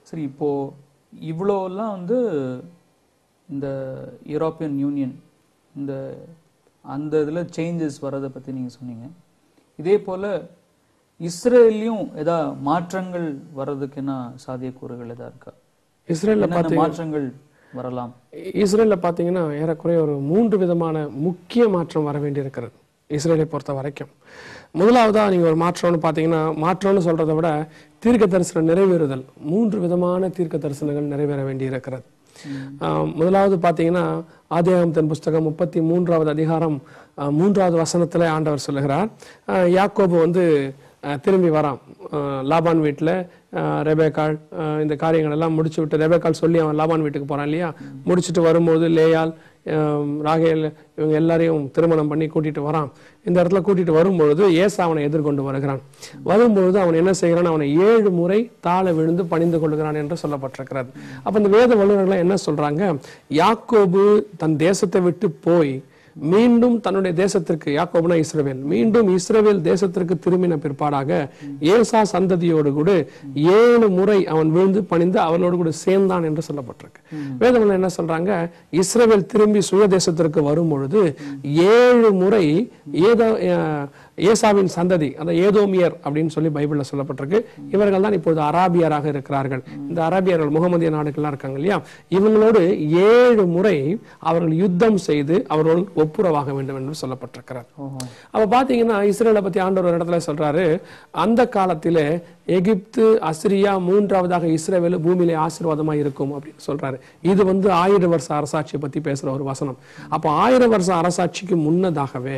சரி இப்போ இவ்வளோலாம் வந்து இந்த யூரோப்பியன் யூனியன் இந்த அந்த இதில் சேஞ்சஸ் வர்றதை பற்றி நீங்கள் சொன்னீங்க இதே போல் இஸ்ரேல்லையும் ஏதா மாற்றங்கள் வர்றதுக்கு என்ன சாத்தியக்கூறுகள் எதா இருக்கா இஸ்ரேல்ல என்னென்ன மாற்றங்கள் வரலாம் இஸ்ரேல்ல பார்த்தீங்கன்னா ஏறக்குறைய ஒரு மூன்று விதமான முக்கிய மாற்றம் வர வேண்டியிருக்கிறது இஸ்ரேலை பொறுத்த வரைக்கும் முதலாவதா நீங்க ஒரு மாற்றம்னு பார்த்தீங்கன்னா மாற்றம்னு சொல்றதை விட தீர்க்க தரிசனம் நிறைவேறுதல் மூன்று விதமான தீர்க்க தரிசனங்கள் நிறைவேற வேண்டியிருக்கிறது ஆஹ் முதலாவது பார்த்தீங்கன்னா ஆதியாகமத்தின் புஸ்தகம் முப்பத்தி மூன்றாவது அதிகாரம் ஆஹ் மூன்றாவது வசனத்துல ஆண்டவர் சொல்லுகிறார் ஆஹ் யாக்கோபு வந்து ஆஹ் திரும்பி வரான் ஆஹ் லாபான் வீட்டில் ரெபேக்காள் ஆஹ் இந்த காரியங்கள் எல்லாம் முடிச்சு விட்டு ரெபேக்காள் சொல்லி அவன் லாபான் வீட்டுக்கு போறான் இல்லையா முடிச்சுட்டு வரும்போது லேயால் ஆஹ் ராகேல் இவங்க எல்லாரையும் திருமணம் பண்ணி கூட்டிட்டு வரான் இந்த இடத்துல கூட்டிட்டு வரும்பொழுது ஏசா அவனை எதிர்கொண்டு வருகிறான் வரும்பொழுது அவன் என்ன செய்கிறான் அவனை ஏழு முறை தாழ விழுந்து பணிந்து கொள்கிறான் என்று சொல்லப்பட்டிருக்கிறது அப்ப இந்த வேத வல்லுநர்கள் என்ன சொல்றாங்க யாக்கோபு தன் தேசத்தை விட்டு போய் மீண்டும் தன்னுடைய தேசத்திற்கு யாக்கோபுனா இஸ்ரவேல் மீண்டும் இஸ்ரவேல் தேசத்திற்கு திரும்பின பிற்பாடாக ஏசா சந்ததியோடு கூட ஏழு முறை அவன் விழுந்து பணிந்து அவளோடு கூட சேர்ந்தான் என்று சொல்லப்பட்டிருக்கு வேதங்கள் என்ன சொல்றாங்க இஸ்ரவேல் திரும்பி சுய தேசத்திற்கு வரும் பொழுது ஏழு முறை ஏதோ அஹ், ஏசாவின் சந்ததி அந்த ஏதோமியர் அப்படின்னு சொல்லி பைபிள்ல சொல்லப்பட்டிருக்கு இவர்கள் தான் இப்பொழுது அராபியராக இருக்கிறார்கள் இந்த அராபியர்கள் முகமதிய நாடுகள்லாம் இருக்காங்க இல்லையா இவங்களோடு ஏழு முறை அவர்கள் யுத்தம் செய்து அவர்கள் ஒப்புரவாக வேண்டும் என்று சொல்லப்பட்டிருக்கிறார் அப்ப பாத்தீங்கன்னா இஸ்ரேலை பத்தி ஆண்டவர் ஒரு இடத்துல சொல்றாரு அந்த காலத்திலே எகிப்து அசிரியா மூன்றாவதாக இஸ்ரேவேல் பூமியிலே ஆசீர்வாதமா இருக்கும் அப்படின்னு சொல்றாரு இது வந்து ஆயிரம் வருஷ அரசாட்சியை பத்தி பேசுற ஒரு வசனம் அப்போ ஆயிரம் வருஷ அரசாட்சிக்கு முன்னதாகவே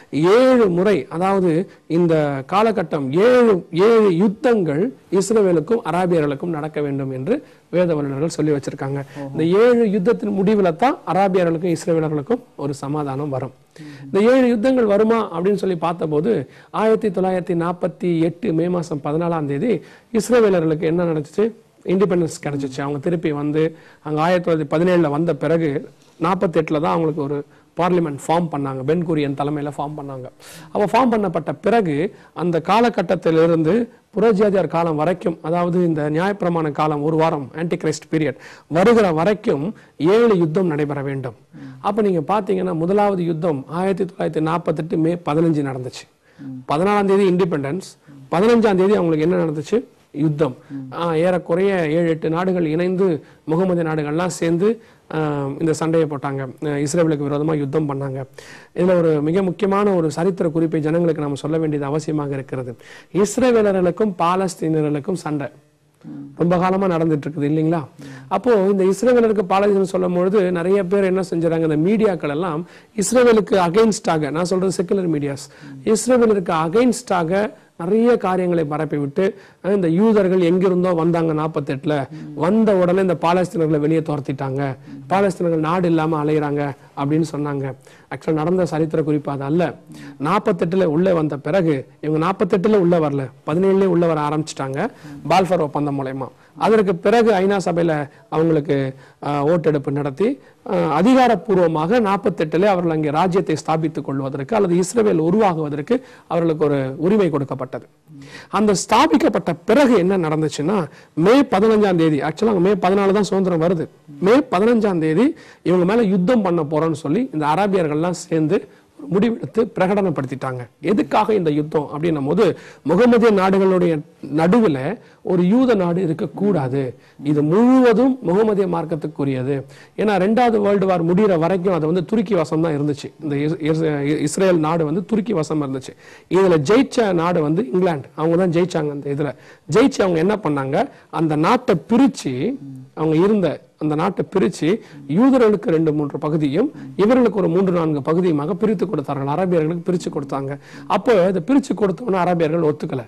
ஏழு முறை அதாவது இந்த காலகட்டம் ஏழு ஏழு யுத்தங்கள் இஸ்ரேவேலுக்கும் அராபியர்களுக்கும் நடக்க வேண்டும் என்று வேத வல்லுநர்கள் சொல்லி வச்சிருக்காங்க இந்த ஏழு யுத்தத்தின் முடிவுல தான் அராபியர்களுக்கும் இஸ்ரேவேலர்களுக்கும் ஒரு சமாதானம் வரும் இந்த ஏழு யுத்தங்கள் வருமா அப்படின்னு சொல்லி பார்த்தபோது ஆயிரத்தி தொள்ளாயிரத்தி நாற்பத்தி எட்டு மே மாசம் பதினாலாம் தேதி இஸ்ரேவேலர்களுக்கு என்ன நடந்துச்சு இண்டிபெண்டன்ஸ் கிடைச்சிச்சு அவங்க திருப்பி வந்து அங்க ஆயிரத்தி தொள்ளாயிரத்தி பதினேழுல வந்த பிறகு நாற்பத்தி எட்டுல தான் அவங்களுக்கு ஒரு பார்லிமெண்ட் ஃபார்ம் பண்ணாங்க பென் குரியன் தலைமையில ஃபார்ம் பண்ணாங்க அப்போ ஃபார்ம் பண்ணப்பட்ட பிறகு அந்த காலகட்டத்திலிருந்து புறஜாதியார் காலம் வரைக்கும் அதாவது இந்த நியாயப்பிரமாண காலம் ஒரு வாரம் ஆன்டி கிரைஸ்ட் பீரியட் வருகிற வரைக்கும் ஏழு யுத்தம் நடைபெற வேண்டும் அப்ப நீங்க பாத்தீங்கன்னா முதலாவது யுத்தம் ஆயிரத்தி தொள்ளாயிரத்தி நாற்பத்தெட்டு மே பதினஞ்சு நடந்துச்சு பதினாலாம் தேதி இண்டிபெண்டன்ஸ் பதினஞ்சாம் தேதி அவங்களுக்கு என்ன நடந்துச்சு யுத்தம் ஆஹ் ஏறக்குறைய ஏழு எட்டு நாடுகள் இணைந்து முகமது நாடுகள்லாம் சேர்ந்து ஆஹ் இந்த சண்டையை போட்டாங்க அஹ் இஸ்ரேலுக்கு விரோதமா யுத்தம் பண்ணாங்க இதுல ஒரு மிக முக்கியமான ஒரு சரித்திர குறிப்பை ஜனங்களுக்கு நம்ம சொல்ல வேண்டியது அவசியமாக இருக்கிறது இஸ்ரேவேலர்களுக்கும் பாலஸ்தீனர்களுக்கும் சண்டை ரொம்ப காலமா நடந்துட்டு இருக்குது இல்லைங்களா அப்போ இந்த இஸ்ரேவேலருக்கு பாலஸ்தீனம் சொல்லும் பொழுது நிறைய பேர் என்ன செஞ்சுறாங்க இந்த மீடியாக்கள் எல்லாம் இஸ்ரேவேலுக்கு அகைன்ஸ்டாக நான் சொல்றது செக்குலர் மீடியாஸ் இஸ்ரேவேலருக்கு அகைன்ஸ்டாக நிறைய காரியங்களை பரப்பி விட்டு அஹ் இந்த யூதர்கள் எங்கிருந்தோ வந்தாங்க நாற்பத்தெட்டுல வந்த உடனே இந்த பாலஸ்தீனர்களை வெளியே துரத்திட்டாங்க பாலஸ்தீனர்கள் நாடு இல்லாம அலையிறாங்க அப்படின்னு சொன்னாங்க ஆக்சுவலா நடந்த சரித்திர குறிப்பு அது அல்ல நாற்பத்தெட்டுல உள்ளே வந்த பிறகு இவங்க நாற்பத்தெட்டுல உள்ள வரல பதினேழுல உள்ள வர ஆரம்பிச்சிட்டாங்க பால்ஃபர் ஒப்பந்தம் மூலயமா அதற்கு பிறகு ஐநா சபையில அவங்களுக்கு ஆஹ், ஓட்டெடுப்பு நடத்தி ஆஹ், அதிகாரப்பூர்வமாக நாற்பத்தெட்டுல அவர்கள் அங்கே ராஜ்யத்தை ஸ்தாபித்துக் கொள்வதற்கு அல்லது இஸ்ரேல் உருவாகுவதற்கு அவர்களுக்கு ஒரு உரிமை கொடுக்கப்பட்டது அந்த ஸ்தாபிக்கப்பட்ட பிறகு என்ன நடந்துச்சுன்னா மே பதினஞ்சாம் தேதி ஆக்சுவலா மே பதினாலு தான் சுதந்திரம் வருது மே பதினஞ்சாம் தேதி இவங்க மேல யுத்தம் பண்ண போறோம்னு சொல்லி இந்த அரபியர்கள்லாம் சேர்ந்து ஒரு முடிவெடுத்து பிரகடனப்படுத்திட்டாங்க எதுக்காக இந்த யுத்தம் அப்படின்னும் போது முகமதிய நாடுகளுடைய நடுவுல ஒரு யூத நாடு இருக்கக்கூடாது இது முழுவதும் முகமதிய மார்க்கத்துக்குரியது ஏன்னா ரெண்டாவது வேர்ல்டு வார் முடிகிற வரைக்கும் அது வந்து துருக்கி வசம் தான் இருந்துச்சு இந்த இஸ்- இஸ்- இஸ்ரேல் நாடு வந்து துருக்கி வசம் இருந்துச்சு இதுல ஜெயிச்ச நாடு வந்து இங்கிலாந்து அவங்க தான் ஜெயிச்சாங்க அந்த இதுல ஜெயிச்சு அவங்க என்ன பண்ணாங்க அந்த நாட்டை பிரிச்சு அவங்க இருந்த அந்த நாட்டை பிரிச்சு யூதர்களுக்கு ரெண்டு மூன்று பகுதியும் இவர்களுக்கு ஒரு மூன்று நான்கு பகுதியுமாக பிரித்து கொடுத்தார்கள் அரபியர்களுக்கு பிரிச்சு கொடுத்தாங்க அப்போ இதை பிரிச்சு கொடுத்தோன்னு அரபியர்கள் ஒத்துக்கல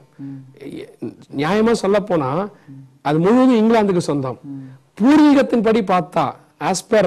நியாயமா சொல்ல போனா அது முழுவதும் இங்கிலாந்துக்கு சொந்தம் பூர்வீகத்தின்படி பார்த்தா ஆஸ் பர்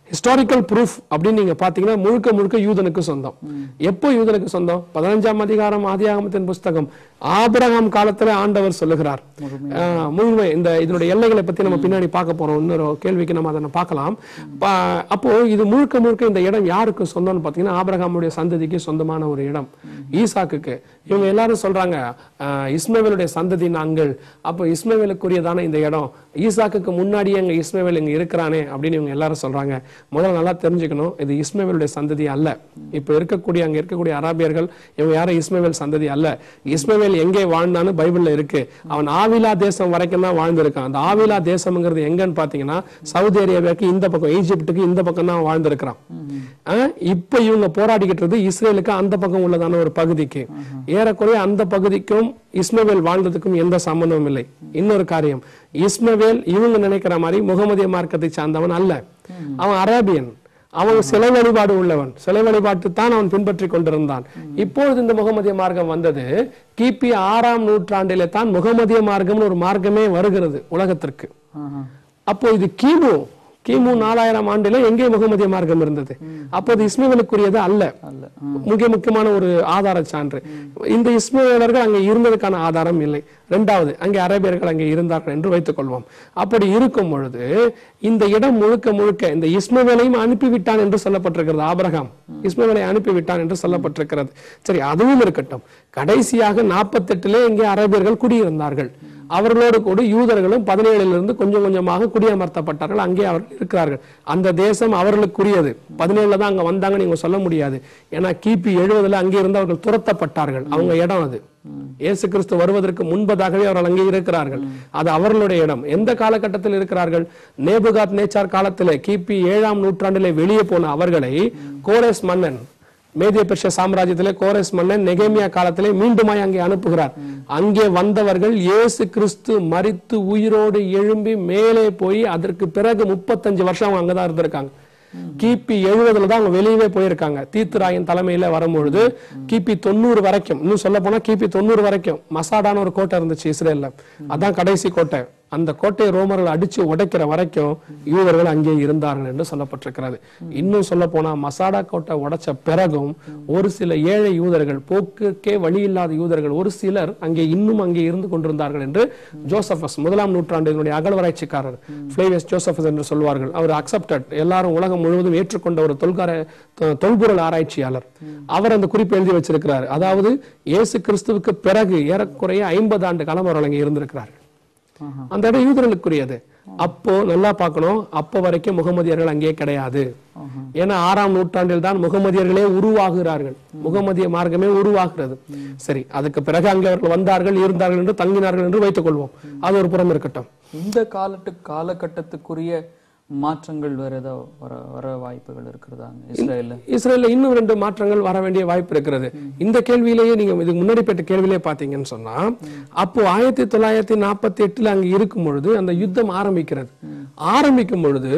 ஹிஸ்டாரிக்கல் ப்ரூஃப் அப்படின்னு நீங்க பாத்தீங்கன்னா முழுக்க முழுக்க யூதனுக்கு சொந்தம் எப்போ யூதனுக்கு சொந்தம் பதினஞ்சாம் அதிகாரம் ஆதியாகமத்தின் புஸ்தகம் ஆபிரகாம் காலத்துல ஆண்டவர் சொல்லுகிறார் ஆஹ், முழுமை இந்த இதனுடைய எல்லைகளை பத்தி நம்ம பின்னாடி பார்க்க போறோம் இன்னொரு கேள்விக்கு நம்ம அதை பார்க்கலாம் பா- அப்போ இது முழுக்க முழுக்க இந்த இடம் யாருக்கு சொந்தம்னு பாத்தீங்கன்னா ஆபிரகாமுடைய சந்ததிக்கு சொந்தமான ஒரு இடம் ஈசாக்குக்கு இவங்க எல்லாரும் சொல்றாங்க ஆஹ், இஸ்மவேலுடைய சந்ததி நாங்கள் அப்போ இஸ்மவேலுக்குரியதான இந்த இடம் ஈசாக்குக்கு முன்னாடியே அங்க இஸ்மவேல் இங்க இருக்கிறானே அப்படின்னு இவங்க எல்லாரும் சொல்றாங்க முதல்ல நல்லா தெரிஞ்சுக்கணும் இது இஸ்மவேலுடைய சந்ததி அல்ல இப்ப இருக்கக்கூடிய அங்க இருக்கக்கூடிய அரேபியர்கள் இவங்க யாரும் இஸ்மவேல் சந்ததி அல்ல இஸ்மவேல் எங்கே வாழ்ந்தான்னு பைபிள்ல இருக்கு அவன் ஆவிலா தேசம் வரைக்கும் தான் வாழ்ந்திருக்கான் அந்த ஆவிலா தேசம்ங்கிறது எங்கன்னு பாத்தீங்கன்னா சவுதி அரேபியாவுக்கு இந்த பக்கம் ஈஜிப்டுக்கு இந்த பக்கம் தான் வாழ்ந்திருக்கிறான் ஆஹ், இப்ப இவங்க போராடிக்கிட்டு இருக்கு இஸ்ரேலுக்கு அந்த பக்கம் உள்ளதான ஒரு பகுதிக்கு ஏறக்குறைய அந்த பகுதிக்கும் இஸ்மவேல் வாழ்ந்ததுக்கும் எந்த சம்பந்தமும் இல்லை இன்னொரு காரியம் இஸ்மவேல் இவங்க நினைக்கிற மாதிரி முகமதிய மார்க்கத்தை சார்ந்தவன் அல்ல அவன் அரேபியன் அவன் சிலை வழிபாடு உள்ளவன் சிலை வழிபாட்டு தான் அவன் பின்பற்றி கொண்டிருந்தான் இப்பொழுது இந்த முகமதிய மார்க்கம் வந்தது கிபி ஆறாம் நூற்றாண்டிலே தான் முகமதிய மார்க்கம்னு ஒரு மார்க்கமே வருகிறது உலகத்திற்கு ஆஹா. அப்போ இது கிமு கிமு நாலாயிரம் ஆண்டுல எங்கே முகமதிய மார்க்கம் இருந்தது அப்போது இஸ்மவேலுக்குரியது அல்ல அல்ல மிக முக்கியமான ஒரு ஆதார சான்று இந்த இஸ்மவேலர்கள் அங்கே இருந்ததுக்கான ஆதாரம் இல்லை இரண்டாவது அங்கே அரேபியர்கள் அங்கே இருந்தார்கள் என்று வைத்துக் கொள்வோம் அப்படி இருக்கும் பொழுது இந்த இடம் முழுக்க முழுக்க இந்த இஸ்மவேலையும் அனுப்பிவிட்டான் என்று சொல்லப்பட்டிருக்கிறது ஆபிரகாம் இஸ்மவேலை அனுப்பிவிட்டான் என்று சொல்லப்பட்டிருக்கிறது சரி அதுவும் இருக்கட்டும் கடைசியாக நாற்பத்தெட்டுல இங்கே அரேபியர்கள் குடியிருந்தார்கள் அவர்களோடு கூட யூதர்களும் பதினேழிலிருந்து கொஞ்சம் கொஞ்சமாக குடியமர்த்தப்பட்டார்கள் அங்கே அவர்கள் இருக்கிறார்கள் அந்த தேசம் அவர்களுக்குரியது பதினேழுல தான் அங்க வந்தாங்க நீங்க சொல்ல முடியாது ஏன்னா கிபி எழுபதுல அங்கே இருந்து அவர்கள் துரத்தப்பட்டார்கள் அவங்க இடம் அது இயேசு கிறிஸ்து வருவதற்கு முன்பதாகவே அவர்கள் அங்கே இருக்கிறார்கள் அது அவர்களுடைய இடம் எந்த காலகட்டத்தில் இருக்கிறார்கள் நேபுகாத் நேச்சார் காலத்திலே கிபி ஏழாம் நூற்றாண்டிலே வெளியே போன அவர்களை கோரேஸ் மன்னன் மேதிய பெர்ஷிய சாம்ராஜ்யத்திலே கோரேஸ் மன்னன் நெகேமியா காலத்திலே மீண்டுமாய் அங்கே அனுப்புகிறார் அங்கே வந்தவர்கள் இயேசு கிறிஸ்து மரித்து உயிரோடு எழும்பி மேலே போய் அதற்கு பிறகு முப்பத்தஞ்சு வருஷம் அவங்க அங்கதான் இருந்திருக்காங்க கிபி எழுபதுல தான் அவங்க வெளியவே போயிருக்காங்க தீத்துராயின் தலைமையில வரும்பொழுது கிபி தொண்ணூறு வரைக்கும் இன்னும் சொல்ல போனா கிபி தொண்ணூறு வரைக்கும் மசாடான ஒரு கோட்டை இருந்துச்சு இஸ்ரேல்ல அதான் கடைசி கோட்டை அந்த கோட்டையை ரோமர்கள் அடிச்சு உடைக்கிற வரைக்கும் யூதர்கள் அங்கே இருந்தார்கள் என்று சொல்லப்பட்டிருக்கிறது இன்னும் சொல்ல போனா மசாடா கோட்டை உடைச்ச பிறகும் ஒரு சில ஏழை யூதர்கள் போக்குக்கே வழி இல்லாத யூதர்கள் ஒரு சிலர் அங்கே இன்னும் அங்கே இருந்து கொண்டிருந்தார்கள் என்று ஜோசபஸ் முதலாம் நூற்றாண்டினுடைய அகழ்வராய்ச்சிக்காரர் பிளேவியஸ் ஜோசபஸ் என்று சொல்வார்கள் அவர் அக்செப்டட் எல்லாரும் உலகம் முழுவதும் ஏற்றுக்கொண்ட ஒரு தொல்கார தொ- தொல்பொருள் ஆராய்ச்சியாளர் அவர் அந்த குறிப்பு எழுதி வச்சிருக்கிறார் அதாவது இயேசு கிறிஸ்துவுக்கு பிறகு ஏறக்குறைய ஐம்பது ஆண்டு காலம் அவர்கள் அங்கே இருந்திருக்கிறார்கள் ஆஹா. அந்த இடம் யூதர்களுக்குரியது அப்போ நல்லா பார்க்கணும் அப்போ வரைக்கும் முகமதியர்கள் அங்கே கிடையாது ஆஹா. ஏன்னா ஆறாம் நூற்றாண்டில் தான் முகமதியர்களே உருவாகிறார்கள் முகமதிய மார்க்கமே உருவாகிறது சரி அதுக்கு பிறகு அங்கே அவர்கள் வந்தார்கள் இருந்தார்கள் என்று தங்கினார்கள் என்று வைத்துக் கொள்வோம் அது ஒரு புறம் இருக்கட்டும் இந்த காலட்டு காலகட்டத்துக்குரிய மாற்றங்கள் வேற ஏதாவது வர வர வாய்ப்புகள் இருக்கிறதாங்க இஸ்ரேல்ல இஸ்ரேல்ல இன்னும் ரெண்டு மாற்றங்கள் வர வேண்டிய வாய்ப்பு இருக்கிறது இந்த கேள்வியிலேயே நீங்க இதுக்கு முன்னாடி பெற்ற கேள்வியிலே பாத்தீங்கன்னு சொன்னா அப்போ ஆயிரத்தி தொள்ளாயிரத்தி நாற்பத்தி எட்டுல அங்க இருக்கும் பொழுது அந்த யுத்தம் ஆரம்பிக்கிறது ஆரம்பிக்கும் பொழுது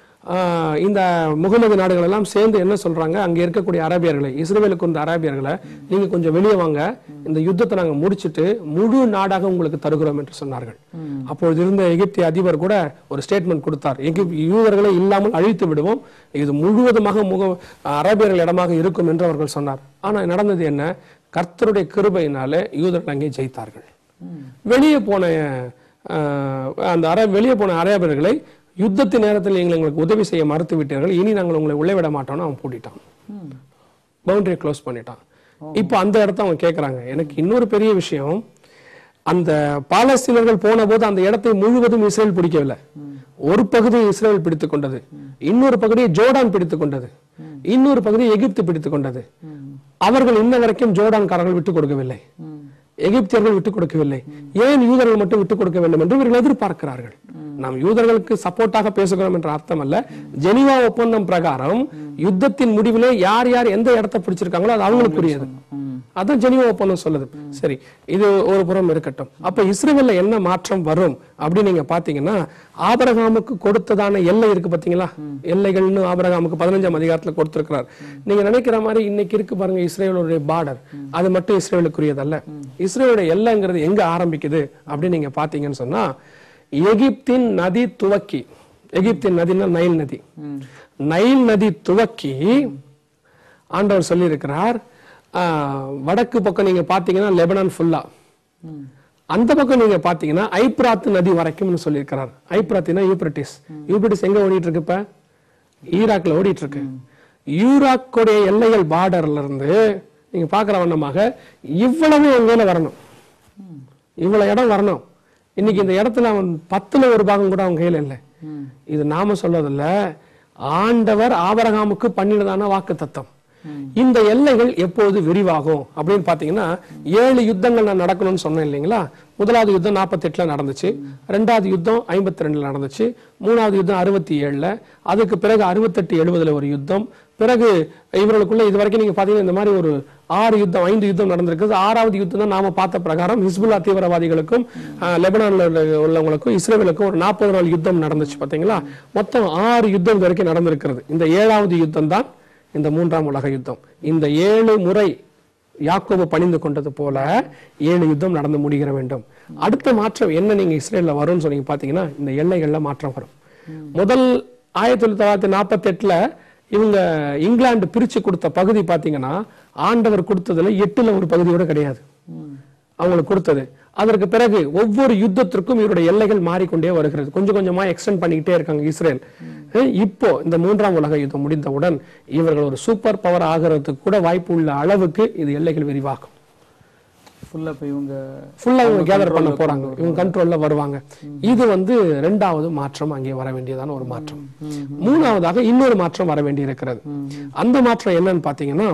ஆஹ், இந்த முகமது நாடுகள் எல்லாம் சேர்ந்து என்ன சொல்றாங்க அங்க இருக்கக்கூடிய அரேபியர்களை இஸ்ரேலுக்கு வந்த அரேபியர்களை நீங்க கொஞ்சம் வெளியே வாங்க இந்த யுத்தத்தை நாங்க முடிச்சிட்டு முழு நாடாக உங்களுக்கு தருகிறோம் என்று சொன்னார்கள் அப்பொழுது இருந்த எகிப்திய அதிபர் கூட ஒரு ஸ்டேட்மெண்ட் கொடுத்தார் எகிப் யூதர்களை இல்லாமல் அழித்து விடுவோம் இது முழுவதுமாக முக அரேபியர்கள் இடமாக இருக்கும் என்று அவர்கள் சொன்னார் ஆனா நடந்தது என்ன கர்த்தருடைய கிருபையினாலே யூதர்கள் அங்கே ஜெயித்தார்கள் வெளியே போன ஆஹ், அந்த அரே வெளியே போன அரேபியர்களை யுத்தத்தின் நேரத்தில் நீங்கள் எங்களுக்கு உதவி செய்ய மறுத்து விட்டீர்கள் இனி நாங்கள் உங்களை உள்ளே விட மாட்டோம்னு அவன் பூட்டிட்டான் பவுண்டரியை க்ளோஸ் பண்ணிட்டான் இப்போ அந்த இடத்த அவங்க கேட்குறாங்க எனக்கு இன்னொரு பெரிய விஷயம் அந்த பாலஸ்தீனர்கள் போன போது அந்த இடத்தை முழுவதும் இஸ்ரேல் பிடிக்கவில்லை ஒரு பகுதியை இஸ்ரேல் பிடித்துக் கொண்டது இன்னொரு பகுதியை ஜோர்டான் பிடித்துக் கொண்டது இன்னொரு பகுதியை எகிப்து பிடித்துக் கொண்டது அவர்கள் இன்ன வரைக்கும் ஜோர்டான்காரர்கள் விட்டுக் கொடுக்கவில்லை எகிப்தியர்கள் விட்டுக் கொடுக்கவில்லை ஏன் யூதர்கள் மட்டும் விட்டுக் கொடுக்க வேண்டும் என்று இவர்கள் எதிர்பார்க்கிறார்கள் நாம் யூதர்களுக்கு சப்போர்ட்டாக பேசுகிறோம் என்ற அர்த்தம் அல்ல ஜெனிவா ஒப்பந்தம் பிரகாரம் யுத்தத்தின் முடிவிலே யார் யார் எந்த இடத்தை பிடிச்சிருக்காங்களோ அது அவங்களுக்குரியது அதான் ஜெனிவா ஒப்பந்தம் சொல்லுது சரி இது ஒரு புறம் இருக்கட்டும் அப்ப இஸ்ரேல்ல என்ன மாற்றம் வரும் அப்படின்னு நீங்க பாத்தீங்கன்னா ஆபரகாமுக்கு கொடுத்ததான எல்லை இருக்கு பாத்தீங்களா எல்லைகள்னு ஆபரகாமுக்கு பதினஞ்சாம் அதிகாரத்துல கொடுத்திருக்கிறார் நீங்க நினைக்கிற மாதிரி இன்னைக்கு இருக்கு பாருங்க இஸ்ரேலுடைய பார்டர் அது மட்டும் இஸ்ரேலுக்குரியதல்ல இஸ்ரேலுடைய எல்லைங்கிறது எங்க ஆரம்பிக்குது அப்படின்னு நீங்க பாத்தீங்கன்னு சொன்னா எகிப்தின் நதி துவக்கி எகிப்தின் நதினா நைல் நதி ம் நைல் நதி துவக்கி ஆண்டவர் சொல்லியிருக்கிறார் ஆஹ், வடக்கு பக்கம் நீங்க பாத்தீங்கன்னா லெபனான் ஃபுல்லா ம் அந்த பக்கம் நீங்க பாத்தீங்கன்னா ஐப்ராத் நதி வரைக்கும்னு சொல்லியிருக்கிறார் ஐப்ராத்தினா யூப்ரட்டிஸ் யூப்ரட்டிஸ் எங்க ஓடிட்டு இருக்கு இப்ப ஈராக்ல ஓடிட்டு இருக்கு ஈராக்குடைய எல்லைகள் பார்டர்ல இருந்து நீங்க பாக்குற வண்ணமாக இவ்வளவு எங்க கையில வரணும் இவ்வளவு இடம் வரணும் இன்னைக்கு இந்த இடத்துல அவன் பத்துல ஒரு பாகம் கூட அவன் கையில இல்லை ம் இது நாம சொல்றதில்ல ஆண்டவர் ஆபரகாமுக்கு பண்ணினதான வாக்கு தத்தம் இந்த எல்லைகள் எப்போது விரிவாகும் அப்படின்னு பாத்தீங்கன்னா ஏழு யுத்தங்கள் நான் நடக்கணும்னு சொன்னேன் இல்லைங்களா முதலாவது யுத்தம் 48 ல நடந்துச்சு ரெண்டாவது யுத்தம் 52 ரெண்டுல நடந்துச்சு மூணாவது யுத்தம் அறுபத்தி ஏழுல அதுக்கு பிறகு அறுபத்தெட்டு எழுபதுல ஒரு யுத்தம் பிறகு இவர்களுக்குள்ள இது வரைக்கும் நீங்க பாத்தீங்கன்னா இந்த மாதிரி ஒரு ஆறு யுத்தம் ஐந்து யுத்தம் நடந்திருக்குது ஆறாவது யுத்தம் தான் நாம பார்த்த பிரகாரம் ஹிஸ்புல்லா தீவிரவாதிகளுக்கும் அஹ், லெபனான்ல உள்ள- உள்ளவங்களுக்கும் இஸ்ரேலுக்கும் ஒரு நாற்பது நாள் யுத்தம் நடந்துச்சு பாத்தீங்களா மொத்தம் ஆறு யுத்தம் இது வரைக்கும் நடந்திருக்கிறது இந்த ஏழாவது யுத்தம் தான் இந்த மூன்றாம் உலக யுத்தம் இந்த ஏழு முறை யாக்கோபு பணிந்து கொண்டது போல ஏழு யுத்தம் நடந்து முடிகிற வேண்டும் அடுத்த மாற்றம் என்ன நீங்க இஸ்ரேல்ல வரும்னு சொன்னீங்க பாத்தீங்கன்னா இந்த எல்லைகள்ல மாற்றம் வரும் முதல் ஆயிரத்தி தொள்ளாயிரத்தி நாற்பத்தி எட்டுல இவங்க இங்கிலாந்து பிரிச்சு கொடுத்த பகுதி பாத்தீங்கன்னா ஆண்டவர் கொடுத்ததுல எட்டுல ஒரு பகுதியோட கிடையாது அவங்களுக்கு கொடுத்தது அதற்கு பிறகு ஒவ்வொரு யுத்தத்திற்கும் இவருடைய எல்லைகள் மாறிக்கொண்டே வருகிறது கொஞ்சம் கொஞ்சமா எக்ஸ்டெண்ட் பண்ணிக்கிட்டே இருக்காங்க இஸ்ரேல் அஹ் இப்போ இந்த மூன்றாம் உலக யுத்தம் முடிந்தவுடன் இவர்கள் ஒரு சூப்பர் பவர் ஆகிறதுக்கு கூட வாய்ப்பு உள்ள அளவுக்கு இது எல்லைகள் விரிவாகும் ஃபுல்லா இப்போ இவங்க ஃபுல்லா இவங்க கேதர் பண்ண போறாங்க இவங்க கண்ட்ரோல்ல வருவாங்க இது வந்து ரெண்டாவது மாற்றம் அங்கே வர வேண்டியதான ஒரு மாற்றம் மூணாவதாக இன்னொரு மாற்றம் வர வேண்டி இருக்கிறது அந்த மாற்றம் என்னன்னு பாத்தீங்கன்னா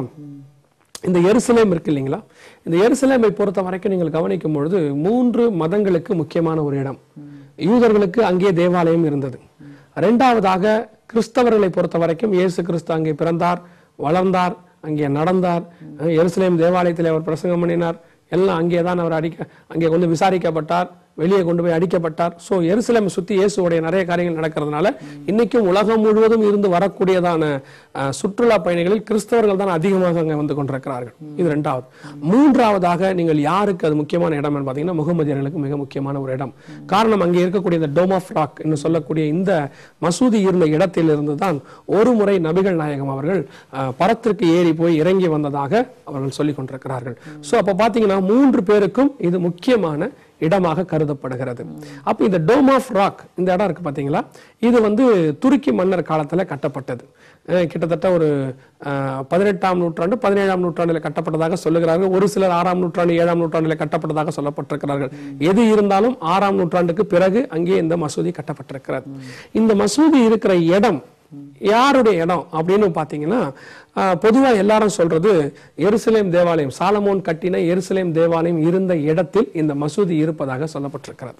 இந்த எருசலேம் இருக்கு இல்லைங்களா இந்த எருசலேமை பொறுத்த வரைக்கும் நீங்கள் கவனிக்கும் பொழுது மூன்று மதங்களுக்கு முக்கியமான ஒரு இடம் யூதர்களுக்கு அங்கே தேவாலயம் இருந்தது ரெண்டாவதாக கிறிஸ்தவர்களை பொறுத்த வரைக்கும் இயேசு கிறிஸ்து அங்கே பிறந்தார் வளர்ந்தார் அங்கே நடந்தார் அஹ் எருசலேம் தேவாலயத்தில் அவர் பிரசங்கம் பண்ணினார் எல்லாம் அங்கே தான் அவர் அடிக்க அங்கே கொண்டு விசாரிக்கப்பட்டார் வெளியே கொண்டு போய் அடிக்கப்பட்டார் சோ எருசலேம் சுத்தி இயேசுடைய நிறைய காரியங்கள் நடக்கிறதுனால இன்னைக்கும் உலகம் முழுவதும் இருந்து வரக்கூடியதான அஹ், சுற்றுலா பயணிகளில் கிறிஸ்தவர்கள் தான் அதிகமாக அங்கே வந்து கொண்டிருக்கிறார்கள் இது ரெண்டாவது மூன்றாவதாக நீங்கள் யாருக்கு அது முக்கியமான இடம் பாத்தீங்கன்னா முகமதியர்களுக்கு மிக முக்கியமான ஒரு இடம் காரணம் அங்கே இருக்கக்கூடிய இந்த டோம் ஆஃப் ராக் என்று சொல்லக்கூடிய இந்த மசூதி இருந்த இடத்திலிருந்து தான் ஒரு முறை நபிகள் நாயகம் அவர்கள் அஹ், பரத்திற்கு ஏறி போய் இறங்கி வந்ததாக அவர்கள் சொல்லிக் கொண்டிருக்கிறார்கள் சோ அப்ப பாத்தீங்கன்னா மூன்று பேருக்கும் இது முக்கியமான இடமாக கருதப்படுகிறது அப்ப இந்த டோம் ஆஃப் ராக் இந்த இடம் இருக்கு பாத்தீங்களா இது வந்து துருக்கி மன்னர் காலத்துல கட்டப்பட்டது அஹ் கிட்டத்தட்ட ஒரு அஹ், பதினெட்டாம் நூற்றாண்டு பதினேழாம் நூற்றாண்டில் கட்டப்பட்டதாக சொல்லுகிறார்கள் ஒரு சிலர் ஆறாம் நூற்றாண்டு ஏழாம் நூற்றாண்டில் கட்டப்பட்டதாக சொல்லப்பட்டிருக்கிறார்கள் எது இருந்தாலும் ஆறாம் நூற்றாண்டுக்கு பிறகு அங்கே இந்த மசூதி கட்டப்பட்டிருக்கிறது இந்த மசூதி இருக்கிற இடம் யாருடைய இடம் அப்படின்னு பாத்தீங்கன்னா ஆஹ், பொதுவா எல்லாரும் சொல்றது எருசலேம் தேவாலயம் சாலமோன் கட்டின எருசலேம் தேவாலயம் இருந்த இடத்தில் இந்த மசூதி இருப்பதாக சொல்லப்பட்டிருக்கிறது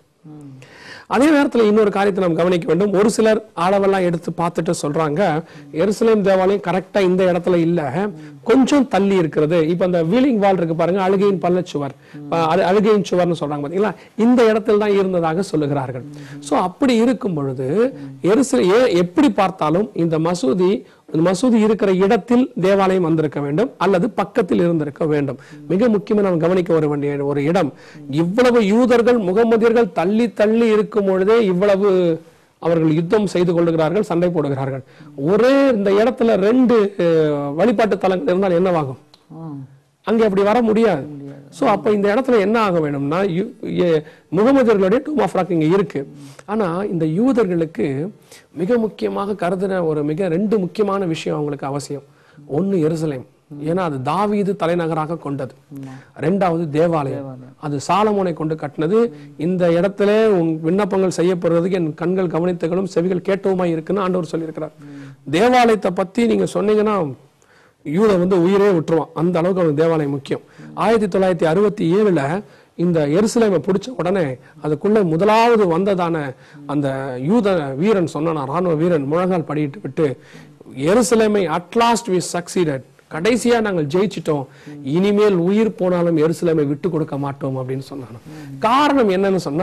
அதே நேரத்துல இன்னொரு காரியத்தை நாம் கவனிக்க வேண்டும் ஒரு சிலர் அளவெல்லாம் எடுத்து பார்த்துட்டு சொல்றாங்க எருசலேம் தேவாலயம் கரெக்டா இந்த இடத்துல இல்ல கொஞ்சம் தள்ளி இருக்கிறது இப்ப அந்த வீலிங் வால் இருக்கு பாருங்க அழுகையின் பள்ளச்சுவர் அஹ் அழு- அழுகையின் சுவர்னு சொல்றாங்க பாத்தீங்களா இந்த இடத்துல தான் இருந்ததாக சொல்லுகிறார்கள் சோ அப்படி இருக்கும் பொழுது எருசலே ஏ- எப்படி பார்த்தாலும் இந்த மசூதி இந்த மசூதி இருக்கிற இடத்தில் தேவாலயம் வந்திருக்க வேண்டும் அல்லது பக்கத்தில் இருந்திருக்க வேண்டும் மிக முக்கியமா நாம் கவனிக்க வர வேண்டிய ஒரு இடம் இவ்வளவு யூதர்கள் முகமதியர்கள் தள்ளி தள்ளி இருக்கும் பொழுதே இவ்வளவு அவர்கள் யுத்தம் செய்து கொள்ளுகிறார்கள் சண்டை போடுகிறார்கள் ஒரே இந்த இடத்துல ரெண்டு அஹ், வழிபாட்டு தலங்கள் இருந்தால் என்னவாகும் அங்கே அப்படி வர முடியாது சோ அப்ப இந்த இடத்துல என்ன ஆக வேணும்னா யு- எ- முகமதியர்களுடைய டூம் ஆஃப் ராக் இங்க இருக்கு ஆனா இந்த யூதர்களுக்கு மிக முக்கியமாக கருதின ஒரு மிக ரெண்டு முக்கியமான விஷயம் அவங்களுக்கு அவசியம் ஒன்னு எருசலேம் ஏன்னா அது தாவீது தலைநகராக கொண்டது ரெண்டாவது தேவாலயம் அது சாலமோனை கொண்டு கட்டினது இந்த இடத்துல உன் விண்ணப்பங்கள் செய்யப்படுறதுக்கு என் கண்கள் கவனித்தகளும் செவிகள் கேட்டவுமா இருக்குன்னு ஆண்டவர் சொல்லியிருக்கிறார் தேவாலயத்தை பத்தி நீங்க சொன்னீங்கன்னா யூத வந்து உயிரே விட்டுருவான் அந்த அளவுக்கு அவனுக்கு தேவாலயம் முக்கியம் ஆயிரத்தி தொள்ளாயிரத்தி அறுபத்தி ஏழுல இந்த எருசலேமை பிடிச்ச உடனே அதுக்குள்ள முதலாவது வந்ததான அந்த யூத வீரன் சொன்னானா ராணுவ வீரன் முழங்கால் படியிட்டு விட்டு எருசலேமை அட்லாஸ்ட் வி சக்சீடட் கடைசியா நாங்கள் ஜெயிச்சிட்டோம் இனிமேல் உயிர் போனாலும் எருசலேமை விட்டு கொடுக்க மாட்டோம் அப்படின்னு சொன்னாங்க காரணம் என்னன்னு சொன்னா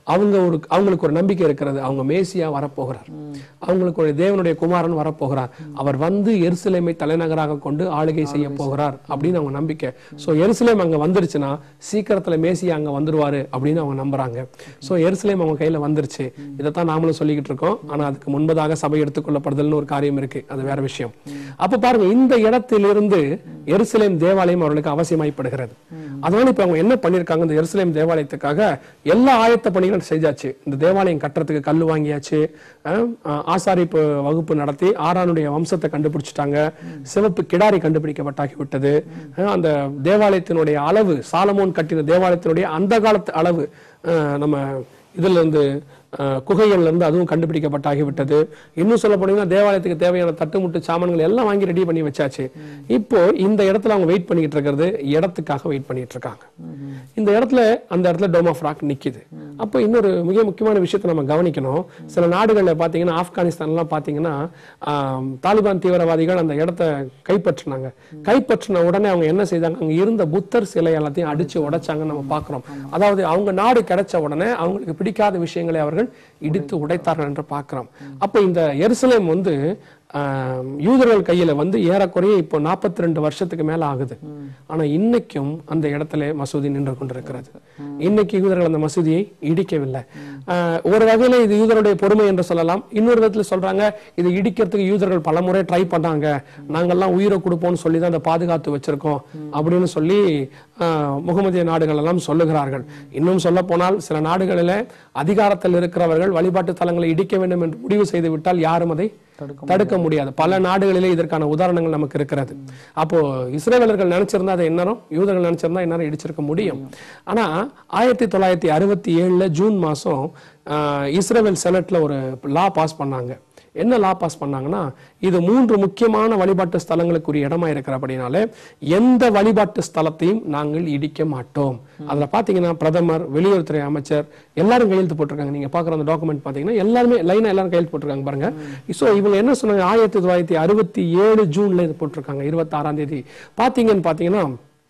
அவங்க ஒரு அவங்களுக்கு ஒரு நம்பிக்கை இருக்கிறது அவங்க மேசியா வரப்போகிறார் அவங்களுக்கு ஒரு தேவனுடைய குமாரன் வரப்போகிறார் அவர் வந்து எருசலேமை தலைநகராக கொண்டு ஆளுகை செய்ய போகிறார் அப்படின்னு அவங்க நம்பிக்கை சோ எருசலேம் அங்க வந்துருச்சுன்னா சீக்கிரத்துல மேசியா அங்க வந்துருவாரு அப்படின்னு அவங்க நம்புறாங்க சோ எருசலேம் அவங்க கையில வந்துருச்சு இதைத்தான் நாமளும் சொல்லிக்கிட்டு இருக்கோம் ஆனா அதுக்கு முன்பதாக சபை எடுத்துக்கொள்ளப்படுதல்னு ஒரு காரியம் இருக்கு அது வேற விஷயம் அப்ப பாருங்க இந்த இடத்திலிருந்து எருசலேம் தேவாலயம் அவர்களுக்கு அவசியமாய்ப்படுகிறது அதனால இப்ப அவங்க என்ன பண்ணிருக்காங்க இந்த எருசலேம் தேவாலயத்துக்காக எல்லா ஆயத்த பணிகளும் செஞ்சாச்சு இந்த தேவாலயம் கட்டுறதுக்கு கல் வாங்கியாச்சு அஹ், அஹ், ஆசாரிப்பு வகுப்பு நடத்தி ஆறானுடைய வம்சத்தை கண்டுபிடிச்சிட்டாங்க சிவப்பு கிடாரி கண்டுபிடிக்கப்பட்டாகி விட்டது அஹ், அந்த தேவாலயத்தினுடைய அளவு சாலமோன் கட்டின தேவாலயத்தினுடைய அந்த காலத்து அளவு அஹ், நம்ம இதுல இருந்து அஹ், குகைகள்ல இருந்து அதுவும் கண்டுபிடிக்கப்பட்டாகிவிட்டது இன்னும் சொல்ல போனீங்கன்னா தேவாலயத்துக்கு தேவையான தட்டுமுட்டு சாமான்கள் எல்லாம் வாங்கி ரெடி பண்ணி வச்சாச்சு இப்போ இந்த இடத்துல அவங்க வெயிட் பண்ணிட்டு இருக்கிறது இடத்துக்காக வெயிட் பண்ணிட்டு இருக்காங்க இந்த இடத்துல அந்த இடத்துல டோம் ஆஃப் ராக் நிக்குது அப்போ இன்னொரு மிக முக்கியமான விஷயத்தை நம்ம கவனிக்கணும் சில நாடுகள்ல பாத்தீங்கன்னா ஆப்கானிஸ்தான்லாம் பாத்தீங்கன்னா ஆம், தாலிபான் தீவிரவாதிகள் அந்த இடத்த கைப்பற்றினாங்க கைப்பற்றின உடனே அவங்க என்ன செய்தாங்க அங்க இருந்த புத்தர் சிலை எல்லாத்தையும் அடிச்சு உடைச்சாங்கன்னு நம்ம பார்க்கிறோம் அதாவது அவங்க நாடு கிடைச்ச உடனே அவங்களுக்கு பிடிக்காத விஷயங்களை அவர்கள் இடித்து உடைத்தார்கள் என்று பார்க்கிறோம் அப்ப இந்த எருசலேம் வந்து ஆம், யூதர்கள் கையில வந்து ஏறக்குறைய இப்போ 42 ரெண்டு வருஷத்துக்கு மேல ஆகுது ஆனா இன்னைக்கும் அந்த இடத்துல மசூதி நின்று கொண்டிருக்கிறது இன்னைக்கு யூதர்கள் அந்த மசூதியை இடிக்கவில்லை ஆஹ், ஒரு வகையில இது யூதருடைய பொறுமை என்று சொல்லலாம் இன்னொரு விதத்துல சொல்றாங்க இது இடிக்கிறதுக்கு யூதர்கள் பலமுறை ட்ரை பண்ணாங்க நாங்கெல்லாம் உயிரை கொடுப்போம்னு சொல்லி தான் அதை பாதுகாத்து வச்சிருக்கோம் அப்படின்னு சொல்லி ஆஹ், முகமதிய நாடுகள் எல்லாம் சொல்லுகிறார்கள் இன்னும் சொல்ல போனால் சில நாடுகளில அதிகாரத்தில் இருக்கிறவர்கள் வழிபாட்டு தலங்களை இடிக்க வேண்டும் என்று முடிவு செய்து விட்டால் யாரும் அதை தடுக்க தடுக்க முடியாது பல நாடுகளிலே இதற்கான உதாரணங்கள் நமக்கு இருக்கிறது அப்போ இஸ்ரேலர்கள் நினைச்சிருந்தா அதை என்னரும் யூதர்கள் நினைச்சிருந்தா என்னரும் இடிச்சிருக்க முடியும் ஆனா ஆயிரத்தி தொள்ளாயிரத்தி அறுபத்தி ஏழுல ஜூன் மாசம் ஆஹ், இஸ்ரேல் செனட்ல ஒரு லா பாஸ் பண்ணாங்க என்ன லா பாஸ் பண்ணாங்கன்னா இது மூன்று முக்கியமான வழிபாட்டு ஸ்தலங்களுக்குரிய இடமா இருக்கிறபடினால எந்த வழிபாட்டு ஸ்தலத்தையும் நாங்கள் இடிக்க மாட்டோம் அதுல பாத்தீங்கன்னா பிரதமர் வெளியுறவுத்துறை அமைச்சர் எல்லாரும் கையெழுத்து போட்டிருக்காங்க நீங்க பாக்குற அந்த டாக்குமெண்ட் பாத்தீங்கன்னா எல்லாருமே லைனா எல்லாரும் கையெழுத்து போட்டிருக்காங்க பாருங்க சோ இவங்க என்ன சொன்னாங்க ஆயிரத்தி தொள்ளாயிரத்தி அறுபத்தி ஏழு ஜூன்ல இது போட்டிருக்காங்க இருபத்தி ஆறாம் தேதி பாத்தீங்கன்னு பாத்தீங்கன்னா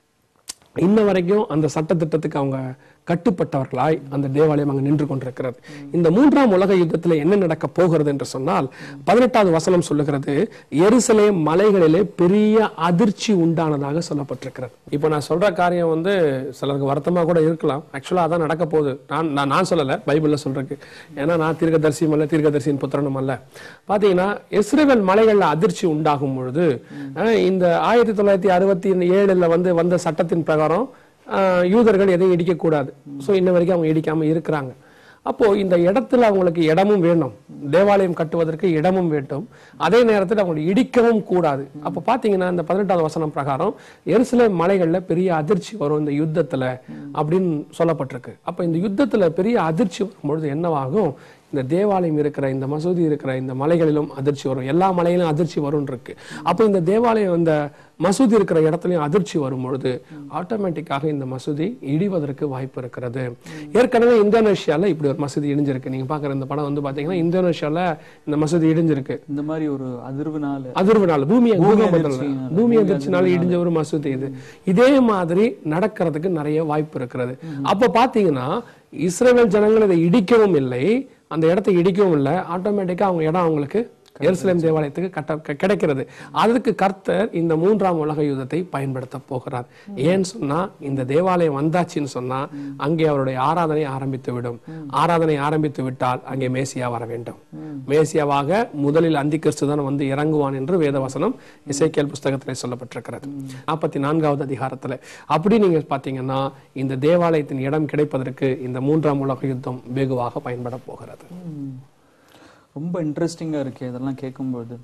இன்ன வரைக்கும் அந்த சட்டத்திட்டத்துக்கு அவங்க கட்டுப்பட்டவர்களாய் அந்த தேவாலயம் அங்கு நின்று கொண்டிருக்கிறது இந்த மூன்றாம் உலக யுத்தத்தில் என்ன நடக்க போகிறது என்று சொன்னால் பதினெட்டாவது வசனம் சொல்லுகிறது எருசலேம் மலைகளிலே பெரிய அதிர்ச்சி உண்டானதாக சொல்லப்பட்டிருக்கிறது இப்போ நான் சொல்ற காரியம் வந்து சிலருக்கு வருத்தமா கூட இருக்கலாம் ஆக்சுவலா அதான் நடக்க போகுது நான் நான் நான் சொல்லல பைபிள்ல சொல்றேன் ஏன்னா நான் தீர்க்கதரிசியும் அல்ல தீர்க்கதரிசியின் புத்திரனும் அல்ல பாத்தீங்கன்னா இஸ்ரேல் மலைகள்ல அதிர்ச்சி உண்டாகும் பொழுது அஹ், இந்த ஆயிரத்தி தொள்ளாயிரத்தி அறுபத்தி ஏழுல வந்து வந்த சட்டத்தின் பிரகாரம் ஆஹ் யூதர்கள் எதையும் இடிக்கக்கூடாது ஸோ இன்ன வரைக்கும் அவங்க இடிக்காம இருக்கிறாங்க அப்போ இந்த இடத்துல அவங்களுக்கு இடமும் வேணும் தேவாலயம் கட்டுவதற்கு இடமும் வேண்டும் அதே நேரத்தில் அவங்களை இடிக்கவும் கூடாது அப்போ பார்த்தீங்கன்னா இந்த பதினெட்டாவது வசனம் பிரகாரம் எருசலேம் மலைகள்ல பெரிய அதிர்ச்சி வரும் இந்த யுத்தத்துல அப்படின்னு சொல்லப்பட்டிருக்கு அப்போ இந்த யுத்தத்துல பெரிய அதிர்ச்சி வரும்பொழுது என்னவாகும் இந்த தேவாலயம் இருக்கிற இந்த மசூதி இருக்கிற இந்த மலைகளிலும் அதிர்ச்சி வரும் எல்லா மலையிலும் அதிர்ச்சி வரும் இருக்கு அப்போ இந்த தேவாலயம் இந்த மசூதி இருக்கிற இடத்துலயும் அதிர்ச்சி வரும் பொழுது ஆட்டோமேட்டிக்காக இந்த மசூதி இடிவதற்கு வாய்ப்பு இருக்கிறது ஏற்கனவே இந்தோனேஷியால இப்படி ஒரு மசூதி இடிஞ்சிருக்கு நீங்க பாக்குற இந்த படம் வந்து பாத்தீங்கன்னா இந்தோனேஷியால இந்த மசூதி இடிஞ்சிருக்கு இந்த மாதிரி ஒரு அதிர்வுனால அதிர்வுனால பூமி பூமி அதிர்ச்சியினால, பூமி அதிர்ச்சினால இடிஞ்ச ஒரு மசூதி இது இதே மாதிரி நடக்கிறதுக்கு நிறைய வாய்ப்பு இருக்கிறது அப்ப பாத்தீங்கன்னா இஸ்ரேல் ஜனங்கள் இதை இடிக்கவும் இல்லை அந்த இடத்தை இடிக்கவும் இல்லை ஆட்டோமேட்டிக்கா அவங்க இடம் அவங்களுக்கு எருசலேம் தேவாலயத்துக்கு கட்ட க- கிடைக்கிறது அதுக்கு கர்த்தர் இந்த மூன்றாம் உலக யுத்தத்தை பயன்படுத்த போகிறார் ஏன்னு சொன்னா இந்த தேவாலயம் வந்தாச்சுன்னு சொன்னா அங்கே அவருடைய ஆராதனை ஆரம்பித்து விடும் ஆராதனை ஆரம்பித்து விட்டால் அங்கே மேசியா வர வேண்டும் மேசியாவாக முதலில் அந்தி தான் வந்து இறங்குவான் என்று வேதவசனம் இசைக்கேல் புஸ்தகத்திலே சொல்லப்பட்டிருக்கிறது நாற்பத்தி நான்காவது அதிகாரத்துல அப்படி நீங்க பாத்தீங்கன்னா இந்த தேவாலயத்தின் இடம் கிடைப்பதற்கு இந்த மூன்றாம் உலக யுத்தம் வெகுவாக பயன்பட போகிறது ம். ரொம்ப இன்ட்ரெஸ்டிங்கா இருக்கு இதெல்லாம் கேட்கும்போது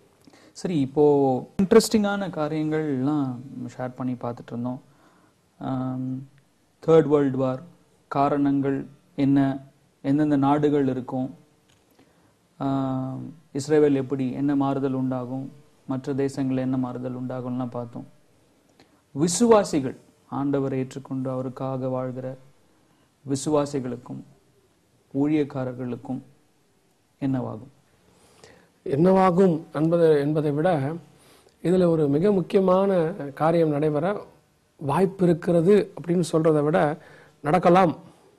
சரி இப்போ இன்ட்ரெஸ்டிங்கான காரியங்கள்லாம் ஷேர் பண்ணி பார்த்துட்டு இருந்தோம் தேர்ட் வேர்ல்டு வார் காரணங்கள் என்ன எந்தெந்த நாடுகள் இருக்கும் ஆம், இஸ்ரேல் எப்படி என்ன மாறுதல் உண்டாகும் மற்ற தேசங்கள் என்ன மாறுதல் உண்டாகும்லாம் பார்த்தோம் விசுவாசிகள் ஆண்டவரை ஏற்றுக்கொண்டு அவருக்காக வாழ்கிற விசுவாசிகளுக்கும் ஊழியக்காரர்களுக்கும் என்னவாகும் என்னவாகும் என்பது என்பதை விட இதுல ஒரு மிக முக்கியமான காரியம் நடைபெற வாய்ப்பு இருக்கிறது அப்படின்னு சொல்றதை விட நடக்கலாம்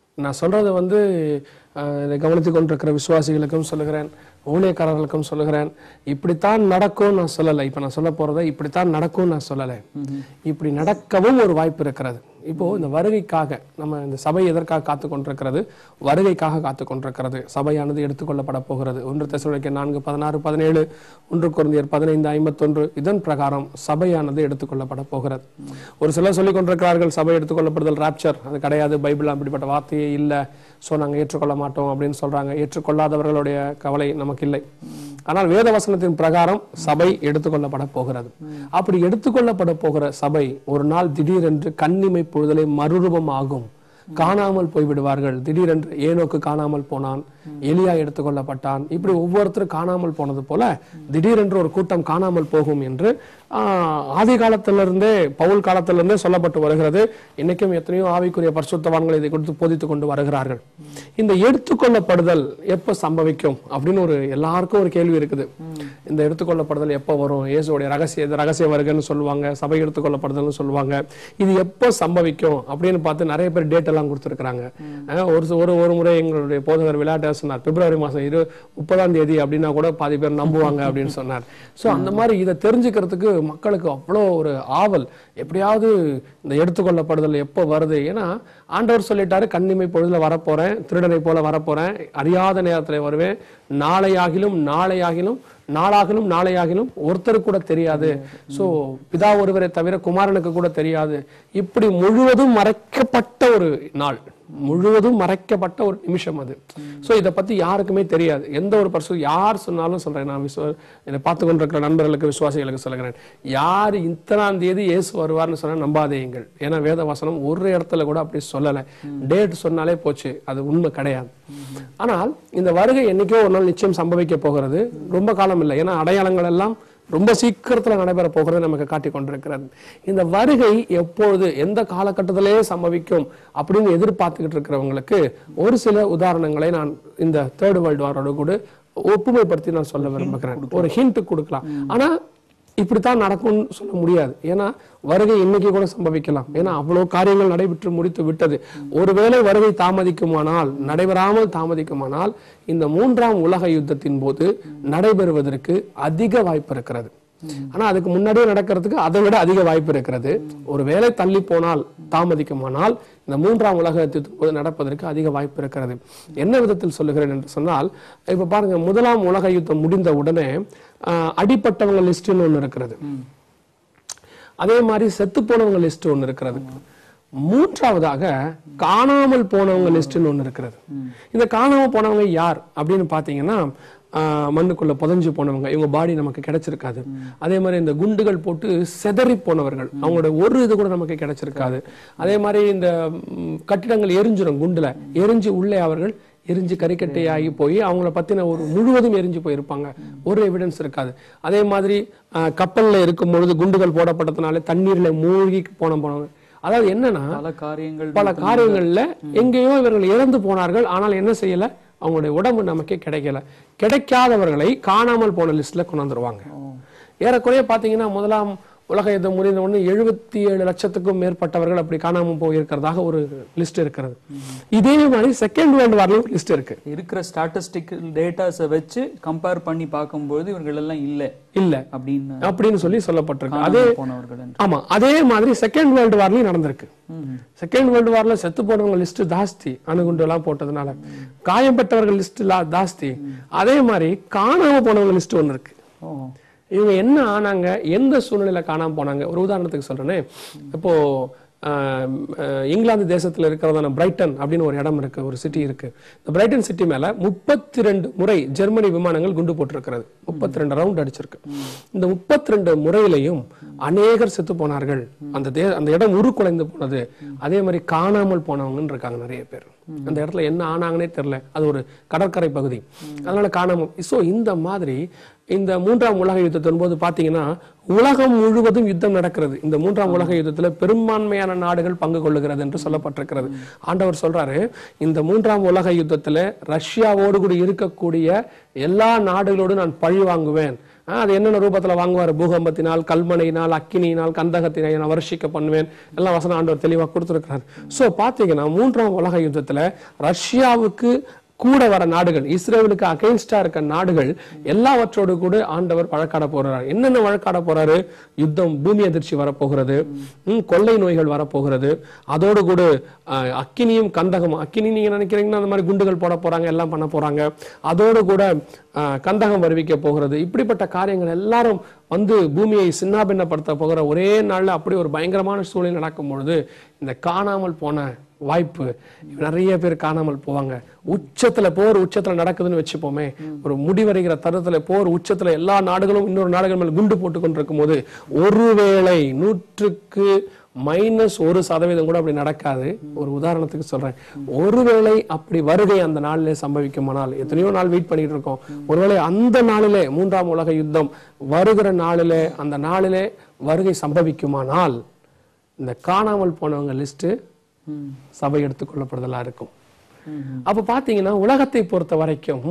நான் சொல்றது வந்து அஹ், இதை கவனித்துக் கொண்டிருக்கிற விசுவாசிகளுக்கும் சொல்லுகிறேன் ஊழியக்காரர்களுக்கும் சொல்லுகிறேன் இப்படித்தான் நடக்கும் நான் சொல்லலை இப்ப நான் சொல்ல போறதை இப்படித்தான் நடக்கும் நான் சொல்லலை இப்படி நடக்கவும் ஒரு வாய்ப்பு இருக்கிறது இப்போ இந்த வருகைக்காக நம்ம இந்த சபை எதற்காக காத்து கொண்டிருக்கிறது வருகைக்காக காத்து கொண்டிருக்கிறது சபையானது எடுத்துக்கொள்ளப்பட போகிறது ஒன்று தெசலோனிக்கேயர் நான்கு பதினாறு பதினேழு ஒன்று குருந்தியர் பதினைந்து ஐம்பத்தொன்று இதன் பிரகாரம் சபையானது எடுத்துக்கொள்ளப்பட போகிறது ஒரு சிலர் சொல்லிக் கொண்டிருக்கிறார்கள் சபை எடுத்துக்கொள்ளப்படுதல் ராப்சர் அது கிடையாது பைபிள் அப்படிப்பட்ட வார்த்தையே இல்லை ஸோ நாங்கள் ஏற்றுக்கொள்ள மாட்டோம் அப்படின்னு சொல்றாங்க ஏற்றுக்கொள்ளாதவர்களுடைய கவலை நமக்கு இல்லை ஆனால் வேத வசனத்தின் பிரகாரம் சபை எடுத்துக்கொள்ளப்பட போகிறது அப்படி எடுத்துக்கொள்ளப்பட போகிற சபை ஒரு நாள் திடீரென்று கண்ணிமை பொழுதலை மறுரூபம் ஆகும் காணாமல் போய்விடுவார்கள் திடீரென்று ஏனோக்கு காணாமல் போனான் எலியா எடுத்துக்கொள்ளப்பட்டான் இப்படி ஒவ்வொருத்தரும் காணாமல் போனது போல திடீரென்று ஒரு கூட்டம் காணாமல் போகும் என்று ஆஹ், ஆதி காலத்திலிருந்தே பவுல் காலத்திலிருந்தே சொல்லப்பட்டு வருகிறது இன்னைக்கும் எத்தனையோ ஆவிக்குரிய பரிசுத்தவான்கள் இதை கொடுத்து போதித்துக் கொண்டு வருகிறார்கள் இந்த எடுத்துக்கொள்ளப்படுதல் எப்ப சம்பவிக்கும் அப்படின்னு ஒரு எல்லாருக்கும் ஒரு கேள்வி இருக்குது இந்த எடுத்துக்கொள்ளப்படுதல் எப்ப வரும் இயேசுடைய ரகசிய இது ரகசிய வருகைன்னு சொல்லுவாங்க சபை எடுத்துக்கொள்ளப்படுதல்னு சொல்லுவாங்க இது எப்போ சம்பவிக்கும் அப்படின்னு பார்த்து நிறைய பேர் டேட் எல்லாம் கொடுத்துருக்காங்க ஒரு ச- ஒரு ஒரு முறை எங்களுடைய போதகர் விளையாட்டு சொன்னார் பிப்ரவரி மாசம் இரு முப்பதாம் தேதி அப்படின்னா கூட பாதி பேர் நம்புவாங்க அப்படின்னு சொன்னார் சோ அந்த மாதிரி இதை தெரிஞ்சுக்கிறதுக்கு மக்களுக்கு அவ்வளோ ஒரு ஆவல் எப்படியாவது இந்த எடுத்துக்கொள்ளப்படுதல் எப்போ வருது ஏன்னா ஆண்டவர் சொல்லிட்டாரு கண்ணிமை பொழுதுல வரப்போறேன் திருடனை போல வரப்போறேன் அறியாத நேரத்துல வருவேன் நாளையாகிலும் நாளையாகிலும் நாளாகிலும் நாளையாகிலும் ஒருத்தருக்கு கூட தெரியாது சோ பிதா ஒருவரை தவிர குமாரனுக்கு கூட தெரியாது இப்படி முழுவதும் மறைக்கப்பட்ட ஒரு நாள் முழுவதும் மறைக்கப்பட்ட ஒரு நிமிஷம் அது சோ இதை பத்தி யாருக்குமே தெரியாது எந்த ஒரு பரிசு யார் சொன்னாலும் சொல்றேன் நான் விசுவ இதை பார்த்து கொண்டிருக்கிற நண்பர்களுக்கு விசுவாசிகளுக்கு சொல்லுகிறேன் யார் இத்தனாம் தேதி இயேசு வருவார்னு சொன்னா நம்பாதீங்கள் ஏன்னா வேத வசனம் ஒரு இடத்துல கூட அப்படி சொல்லலை டேட் சொன்னாலே போச்சு அது உண்மை கிடையாது ஆனால் இந்த வருகை என்னைக்கோ ஒரு நாள் நிச்சயம் சம்பவிக்க போகிறது ரொம்ப காலம் இல்லை ஏன்னா அடையாளங்கள் எல்லாம் ரொம்ப சீக்கிரத்துல நடைபெற போகிறது நமக்கு காட்டிக் கொண்டிருக்கிறது இந்த வருகை எப்பொழுது எந்த காலகட்டத்திலே சம்பவிக்கும் அப்படின்னு எதிர்பார்த்துக்கிட்டு இருக்கிறவங்களுக்கு ஒரு சில உதாரணங்களை நான் இந்த தேர்ட் வேர்ல்டு வாரோட கூட ஒப்புமைப்படுத்தி நான் சொல்ல விரும்புகிறேன் ஒரு ஹிண்ட் கொடுக்கலாம் ஆனா இப்படித்தான் நடக்கும்னு சொல்ல முடியாது ஏன்னா வருகை இன்னைக்கு கூட சம்பவிக்கலாம் ஏன்னா அவ்வளவு காரியங்கள் நடைபெற்று முடித்து விட்டது ஒருவேளை வருகை தாமதிக்குமானால் நடைபெறாமல் தாமதிக்குமானால் இந்த மூன்றாம் உலக யுத்தத்தின் போது நடைபெறுவதற்கு அதிக வாய்ப்பு இருக்கிறது ஆனா அதுக்கு முன்னாடியே நடக்கிறதுக்கு அதை விட அதிக வாய்ப்பு இருக்கிறது ஒருவேளை தள்ளி போனால் தாமதிக்குமானால் இந்த மூன்றாம் உலக யுத்தத்தின் போது நடப்பதற்கு அதிக வாய்ப்பு இருக்கிறது என்ன விதத்தில் சொல்லுகிறேன் என்று சொன்னால் இப்ப பாருங்க முதலாம் உலக யுத்தம் முடிந்த உடனே ஆஹ், அடிப்பட்டவங்க லிஸ்ட்னு ஒண்ணு இருக்கிறது அதே மாதிரி செத்து போனவங்க லிஸ்ட் ஒண்ணு இருக்கிறது மூன்றாவதாக காணாமல் போனவங்க லிஸ்ட்னு ஒண்ணு இருக்கிறது இந்த காணாம போனவங்க யார் அப்படின்னு பாத்தீங்கன்னா ஆஹ், மண்ணுக்குள்ள புதைஞ்சு போனவங்க இவங்க பாடி நமக்கு கிடைச்சிருக்காது அதே மாதிரி இந்த குண்டுகள் போட்டு செதறி போனவர்கள் அவங்களோட ஒரு இது கூட நமக்கு கிடைச்சிருக்காது அதே மாதிரி இந்த ம், கட்டிடங்கள் எரிஞ்சிரும் குண்டுல எரிஞ்சு உள்ளே அவர்கள் எரிஞ்சு கறிக்கட்டையாகி போய் அவங்கள பத்தின ஒரு முழுவதும் எரிஞ்சு போயிருப்பாங்க ஒரு எவிடன்ஸ் இருக்காது அதே மாதிரி ஆஹ், கப்பல்ல இருக்கும் பொழுது குண்டுகள் போடப்பட்டதுனால தண்ணீர்ல மூழ்கி போன போனவங்க அதாவது என்னன்னா பல காரியங்கள் பல காரியங்கள்ல எங்கேயோ இவர்கள் இறந்து போனார்கள் ஆனால் என்ன செய்யல அவங்களுடைய உடம்பு நமக்கே கிடைக்கல கிடைக்காதவர்களை காணாமல் போன லிஸ்ட்ல கொண்டு வந்துருவாங்க ஏறக்குறைய பாத்தீங்கன்னா முதலாம் உலக யுத்தம் முடிந்த உடனே எழுபத்தி ஏழு லட்சத்துக்கும் மேற்பட்டவர்கள் அப்படி காணாமல் போயிருக்கிறதாக ஒரு லிஸ்ட் இருக்கிறது இதே மாதிரி செகண்ட் வேர்ல்டு வார்லயும் ஒரு லிஸ்ட் இருக்கு இருக்கிற ஸ்டாட்டிஸ்டிக்கல் டேட்டாஸை வச்சு கம்பேர் பண்ணி பார்க்கும்போது இவர்கள் எல்லாம் இல்ல இல்ல அப்படின்னு அப்படின்னு சொல்லி சொல்லப்பட்டிருக்கு அதே காணாமல் போனவர்கள் என்று ஆமா அதே மாதிரி செகண்ட் வேர்ல்டு வார்லயும் நடந்திருக்கு ம்ம். செகண்ட் வேர்ல்டு வார்ல செத்து போனவங்க லிஸ்ட் ஜாஸ்தி அணுகுண்டு எல்லாம் போட்டதுனால காயம் பெற்றவர்கள் லிஸ்ட் ஜாஸ்தி அதே மாதிரி காணாம போனவங்க லிஸ்ட் ஒண்ணு இருக்கு ஓ இவங்க என்ன ஆனாங்க எந்த சூழ்நிலையில காணாம போனாங்க ஒரு உதாரணத்துக்கு சொல்றேனே இப்போ ஆஹ், ஆஹ், இங்கிலாந்து தேசத்துல இருக்கிறதான பிரைட்டன் அப்படின்னு ஒரு இடம் இருக்கு ஒரு சிட்டி இருக்கு இந்த பிரைட்டன் சிட்டி மேல முப்பத்தி ரெண்டு முறை ஜெர்மனி விமானங்கள் குண்டு போட்டிருக்கிறது முப்பத்தி ரெண்டு ரவுண்ட் அடிச்சிருக்கு இந்த முப்பத்தி ரெண்டு முறையிலையும் அநேகர் செத்து போனார்கள் அந்த தே அந்த இடம் உருக்குலைந்து போனது அதே மாதிரி காணாமல் போனவங்கன்னு இருக்காங்க நிறைய பேர் அந்த இடத்துல என்ன ஆனாங்கன்னே தெரியல அது ஒரு கடற்கரை பகுதி அதனால காணாமல் சோ இந்த மாதிரி இந்த மூன்றாம் உலக யுத்தத்தின் போது பாத்தீங்கன்னா உலகம் முழுவதும் யுத்தம் நடக்கிறது இந்த மூன்றாம் உலக யுத்தத்துல பெரும்பான்மையான நாடுகள் பங்கு கொள்ளுகிறது என்று சொல்லப்பட்டிருக்கிறது ஆண்டவர் சொல்றாரு இந்த மூன்றாம் உலக யுத்தத்துல ரஷ்யாவோடு கூட இருக்கக்கூடிய எல்லா நாடுகளோடு நான் பழி வாங்குவேன் ஆ, அது என்னென்ன ரூபத்துல வாங்குவார் பூகம்பத்தினால் கல்மனையினால் அக்கினியினால் கந்தகத்தினை நான் வருஷிக்க பண்ணுவேன் எல்லாம் வசனம் ஆண்டவர் தெளிவா கொடுத்துருக்கிறார் சோ பாத்தீங்கன்னா மூன்றாம் உலக யுத்தத்துல ரஷ்யாவுக்கு கூட வர நாடுகள் இஸ்ரேலுக்கு அகைன்ஸ்டா இருக்க நாடுகள் எல்லாவற்றோடு கூட ஆண்டவர் வழக்காட போறார் என்னென்ன வழக்காட போறாரு யுத்தம் பூமி அதிர்ச்சி வரப்போகிறது ம், கொள்ளை நோய்கள் வரப்போகிறது அதோடு கூட அஹ், அக்கினியும் கந்தகமும் அக்கினி நீங்க நினைக்கிறீங்கன்னா அந்த மாதிரி குண்டுகள் போட போறாங்க எல்லாம் பண்ண போறாங்க அதோடு கூட அஹ், கந்தகம் வருவிக்க போகிறது இப்படிப்பட்ட காரியங்கள் எல்லாரும் வந்து பூமியை சின்னாபின்னப்படுத்த போகிற ஒரே நாள்ல அப்படி ஒரு பயங்கரமான சூழ்நிலை நடக்கும் பொழுது இந்த காணாமல் போன வாய்ப்பு நிறைய பேர் காணாமல் போவாங்க உச்சத்துல போர் உச்சத்துல நடக்குதுன்னு வச்சுப்போமே ஒரு முடிவடைகிற தருணத்துல போர் உச்சத்துல எல்லா நாடுகளும் இன்னொரு நாடுகள் மேல குண்டு போட்டு கொண்டிருக்கும் போது ஒருவேளை நூற்றுக்கு மைனஸ் ஒரு சதவீதம் கூட அப்படி நடக்காது ஒரு உதாரணத்துக்கு சொல்றேன் ஒருவேளை அப்படி வருகை அந்த நாளிலே சம்பவிக்குமானால் எத்தனையோ நாள் வெயிட் பண்ணிட்டு இருக்கோம் ஒருவேளை அந்த நாளிலே மூன்றாம் உலக யுத்தம் வருகிற நாளிலே அந்த நாளிலே வருகை சம்பவிக்குமானால் இந்த காணாமல் போனவங்க லிஸ்ட் ம். சபை எடுத்துக்கொள்ளப்படுதலா இருக்கும் ம். அப்ப பாத்தீங்கன்னா உலகத்தை பொறுத்த வரைக்கும்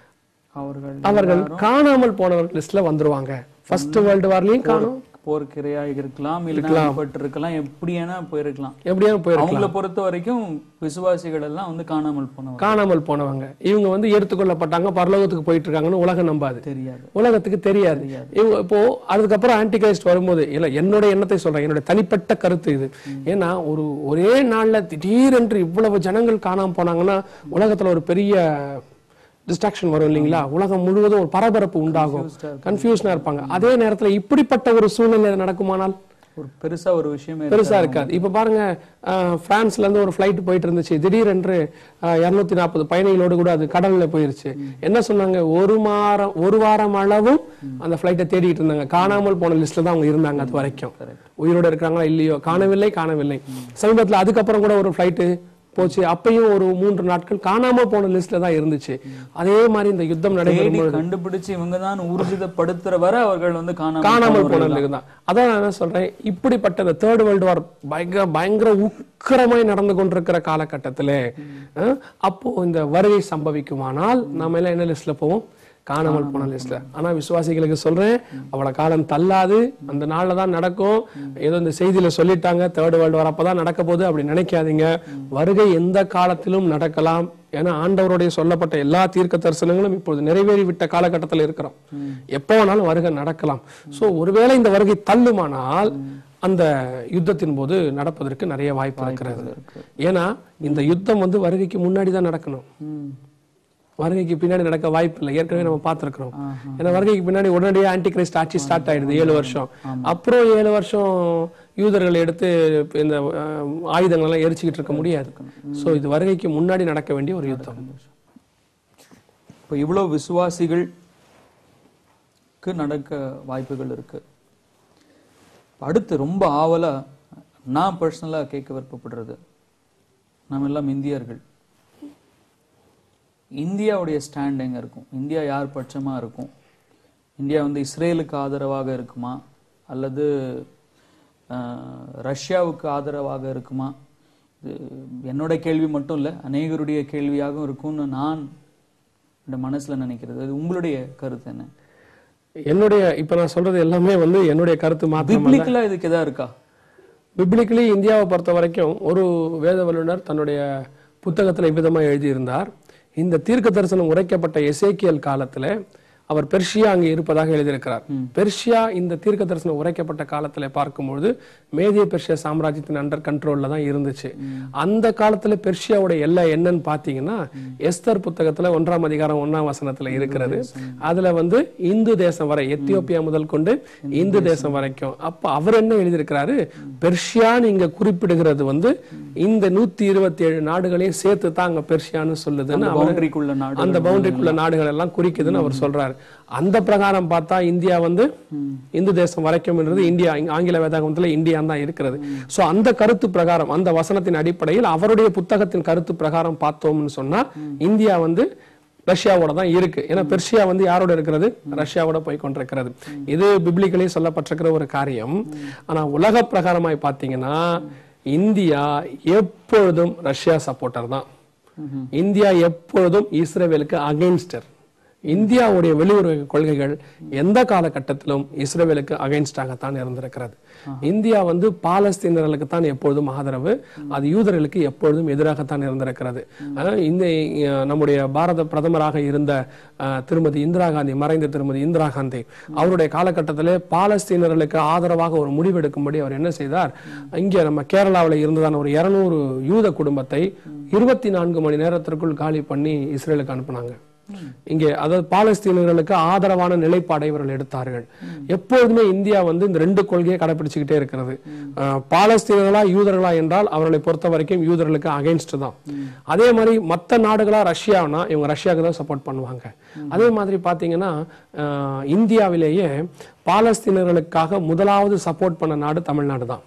அவர்கள் அவர்கள் காணாமல் போனவர்கள் லிஸ்ட்ல வந்துருவாங்க ஃபர்ஸ்ட் வேர்ல்டு வார்லயும் காணும் போர்க்கிரையா இருக்கலாம் இல்லைன்னா பட்டு இருக்கலாம் எப்படியானா போயிருக்கலாம் எப்படியாவது போயிருக்கலாம் அவங்கள பொறுத்த வரைக்கும் விசுவாசிகள் எல்லாம் வந்து காணாமல் போனவங்க காணாமல் போனவங்க இவங்க வந்து எடுத்துக்கொள்ளப்பட்டாங்க பரலோகத்துக்கு போயிட்டு இருக்காங்கன்னு உலகம் நம்பாது தெரியாது உலகத்துக்கு தெரியாது இவங்க இப்போ அதுக்கப்புறம் ஆன்டி கிரைஸ்ட் வரும்போது இல்ல என்னோட எண்ணத்தை சொல்றேன் என்னோட தனிப்பட்ட கருத்து இது ஏன்னா ஒரு ஒரே நாள்ல திடீரென்று இவ்வளவு ஜனங்கள் காணாம போனாங்கன்னா உலகத்துல ஒரு பெரிய டிஸ்ட்ராக்ஷன் வரும் இல்லைங்களா உலகம் முழுவதும் ஒரு பரபரப்பு உண்டாகும் கன்ஃபியூஷனா இருப்பாங்க அதே நேரத்துல இப்படிப்பட்ட ஒரு சூழ்நிலை நடக்குமானால் ஒரு பெருசா ஒரு விஷயமே பெருசா இருக்காது இப்ப பாருங்க அஹ், பிரான்ஸ்ல இருந்து ஒரு ஃபிளைட் போயிட்டு இருந்துச்சு திடீரென்று இருநூத்தி நாற்பது பயணிகளோடு கூட அது கடல்ல போயிருச்சு என்ன சொன்னாங்க ஒரு வாரம் ஒரு வாரம் அளவும் அந்த ஃபிளைட்டை தேடிட்டு இருந்தாங்க காணாமல் போன லிஸ்ட்ல தான் அவங்க இருந்தாங்க அது வரைக்கும் உயிரோட இருக்கிறாங்களா இல்லையோ காணவில்லை காணவில்லை சமீபத்துல அதுக்கப்புறம் கூட ஒரு ஃபிளைட்டு போச்சு அப்பயும் ஒரு மூன்று நாட்கள் காணாம போன லிஸ்ட்ல தான் இருந்துச்சு அதே மாதிரி இந்த யுத்தம் நடைபெறும் தேடி கண்டுபிடிச்சு இவங்க தான் ஊர்ஜிதப்படுத்துற வரை அவர்கள் வந்து காணாமல் காணாமல் போனவர்களுக்கு தான் அதான் நான் என்ன சொல்றேன் இப்படிப்பட்ட இந்த தேர்ட் வேர்ல்டு வார் பயங்கர பயங்கர உக்கிரமாய் நடந்து கொண்டிருக்கிற காலகட்டத்திலே அஹ், அப்போ இந்த வருகை சம்பவிக்குமானால் நாம எல்லாம் என்ன லிஸ்ட்ல போவோம் காணாமல் போன லிஸ்ட்ல ஆனா விசுவாசிகளுக்கு சொல்றேன் அவ்வளவு காலம் தள்ளாது அந்த நாள்ல தான் நடக்கும் ஏதோ இந்த செய்தியில சொல்லிட்டாங்க தேர்ட் வேர்ல்டு வார் அப்பதான் நடக்க போகுது அப்படி நினைக்காதீங்க வருகை எந்த காலத்திலும் நடக்கலாம் ஏன்னா ஆண்டவருடைய சொல்லப்பட்ட எல்லா தீர்க்க தரிசனங்களும் இப்பொழுது நிறைவேறி விட்ட காலகட்டத்தில் இருக்கிறோம் எப்போ வேணாலும் வருகை நடக்கலாம் சோ ஒருவேளை இந்த வருகை தள்ளுமானால் அந்த யுத்தத்தின் போது நடப்பதற்கு நிறைய வாய்ப்பு இருக்கிறது ஏன்னா இந்த யுத்தம் வந்து வருகைக்கு முன்னாடி தான் நடக்கணும் ம். வருகைக்கு பின்னாடி நடக்க வாய்ப்பு இல்லை ஏற்கனவே நம்ம பார்த்திருக்கிறோம் ஏன்னா வருகைக்கு பின்னாடி உடனடியாக ஆன்டி கிரைஸ்ட் ஆட்சி ஸ்டார்ட் ஆயிடுது ஏழு வருஷம் அப்புறம் ஏழு வருஷம் யூதர்கள் எடுத்து இந்த அஹ், ஆயுதங்கள் எல்லாம் எரிச்சுக்கிட்டு இருக்க முடியாது சோ இது வருகைக்கு முன்னாடி நடக்க வேண்டிய ஒரு யுத்தம் இப்போ இவ்வளவு விசுவாசிகளுக்கு நடக்க வாய்ப்புகள் இருக்கு அடுத்து ரொம்ப ஆவலா நான் பர்சனலா கேட்க விருப்பப்படுறது நாம் எல்லாம் இந்தியர்கள் இந்தியாவுடைய ஸ்டாண்ட் எங்க இருக்கும் இந்தியா யார் பட்சமா இருக்கும் இந்தியா வந்து இஸ்ரேலுக்கு ஆதரவாக இருக்குமா அல்லது அஹ், ரஷ்யாவுக்கு ஆதரவாக இருக்குமா இது என்னோட கேள்வி மட்டும் இல்லை அநேகருடைய கேள்வியாகவும் இருக்கும்னு நான் இந்த மனசுல நினைக்கிறது அது உங்களுடைய கருத்து என்ன என்னுடைய இப்ப நான் சொல்றது எல்லாமே வந்து என்னுடைய கருத்து மாத்திரம் பிப்ளிக்கலா இதுக்கு எதா இருக்கா பிப்ளிக்கலி இந்தியாவை பொறுத்த வரைக்கும் ஒரு வேத வல்லுனர் தன்னுடைய புத்தகத்துல இவ்விதமா எழுதியிருந்தார் இந்த தீர்க்க தரிசனம் உரைக்கப்பட்ட எசேக்கியல் காலத்துல அவர் பெர்ஷியா அங்கே இருப்பதாக எழுதியிருக்கிறார் பெர்ஷியா இந்த தீர்க்க தரிசனம் உரைக்கப்பட்ட காலத்துல பார்க்கும்பொழுது மேதிய பெர்ஷியா சாம்ராஜ்யத்தின் அண்டர் கண்ட்ரோல்ல தான் இருந்துச்சு அந்த காலத்துல பெர்ஷியாவோட எல்லை என்னன்னு பாத்தீங்கன்னா எஸ்தர் புத்தகத்துல ஒன்றாம் அதிகாரம் ஒன்னாம் வசனத்துல இருக்கிறது அதுல வந்து இந்து தேசம் வரை எத்தியோப்பியா முதல் கொண்டு இந்து தேசம் வரைக்கும் அப்ப அவர் என்ன எழுதியிருக்கிறாரு பெர்ஷியான்னு இங்க குறிப்பிடுகிறது வந்து இந்த நூத்தி இருபத்தி ஏழு நாடுகளையும் சேர்த்து தான் அங்க பெர்ஷியான்னு சொல்லுதுன்னு அவர் பவுண்டரிக்குள்ள நாடு அந்த பவுண்டரிக்குள்ள நாடுகள் எல்லாம் குறிக்குதுன்னு அவர் சொல்றாரு அந்த பிரகாரம் பார்த்தா இந்தியா வந்து இந்து தேசம் வரைக்கும்ன்றது இந்தியா இங்க ஆங்கில வேதாகமத்துல இந்தியா தான் இருக்கிறது சோ அந்த கருத்து பிரகாரம் அந்த வசனத்தின் அடிப்படையில் அவருடைய புத்தகத்தின் கருத்து பிரகாரம் பார்த்தோம்னு சொன்னா இந்தியா வந்து ரஷ்யாவோட தான் இருக்கு ஏன்னா பெர்ஷியா வந்து யாரோட இருக்கிறது ரஷ்யாவோட போய் கொண்டிருக்கிறது இது பிப்ளிக்கலே சொல்லப்பட்டிருக்கிற ஒரு காரியம் ஆனா உலக பிரகாரமாய் பாத்தீங்கன்னா இந்தியா எப்பொழுதும் ரஷ்யா சப்போர்ட்டர் தான் இந்தியா எப்பொழுதும் இஸ்ரேலுக்கு அகைன்ஸ்டர் இந்தியாவுடைய வெளியுறவு கொள்கைகள் எந்த காலகட்டத்திலும் இஸ்ரேலுக்கு அகைன்ஸ்டாகத்தான் இருந்திருக்கிறது இந்தியா வந்து பாலஸ்தீனர்களுக்கு தான் எப்பொழுதும் ஆதரவு அது யூதர்களுக்கு எப்பொழுதும் எதிராகத்தான் இருந்திருக்கிறது அஹ் இந்த அஹ், நம்முடைய பாரத பிரதமராக இருந்த அஹ், திருமதி இந்திரா காந்தி மறைந்த திருமதி இந்திரா காந்தி அவருடைய காலகட்டத்திலே பாலஸ்தீனர்களுக்கு ஆதரவாக ஒரு முடிவெடுக்கும்படி அவர் என்ன செய்தார் இங்கே நம்ம கேரளாவில் இருந்ததான ஒரு இருநூறு யூத குடும்பத்தை இருபத்தி நான்கு மணி நேரத்திற்குள் காலி பண்ணி இஸ்ரேலுக்கு அனுப்புனாங்க இங்கே அதாவது பாலஸ்தீனர்களுக்கு ஆதரவான நிலைப்பாடை இவர்கள் எடுத்தார்கள் எப்பொழுதுமே இந்தியா வந்து இந்த ரெண்டு கொள்கையை கடைபிடிச்சுக்கிட்டே இருக்கிறது அஹ், பாலஸ்தீனர்களா யூதர்களா என்றால் அவர்களை பொறுத்த வரைக்கும் யூதர்களுக்கு அகைன்ஸ்ட் தான் அதே மாதிரி மற்ற நாடுகளா ரஷ்யானா இவங்க ரஷ்யாவுக்கு தான் சப்போர்ட் பண்ணுவாங்க அதே மாதிரி பாத்தீங்கன்னா அஹ், இந்தியாவிலேயே பாலஸ்தீனர்களுக்காக முதலாவது சப்போர்ட் பண்ண நாடு தமிழ்நாடு தான்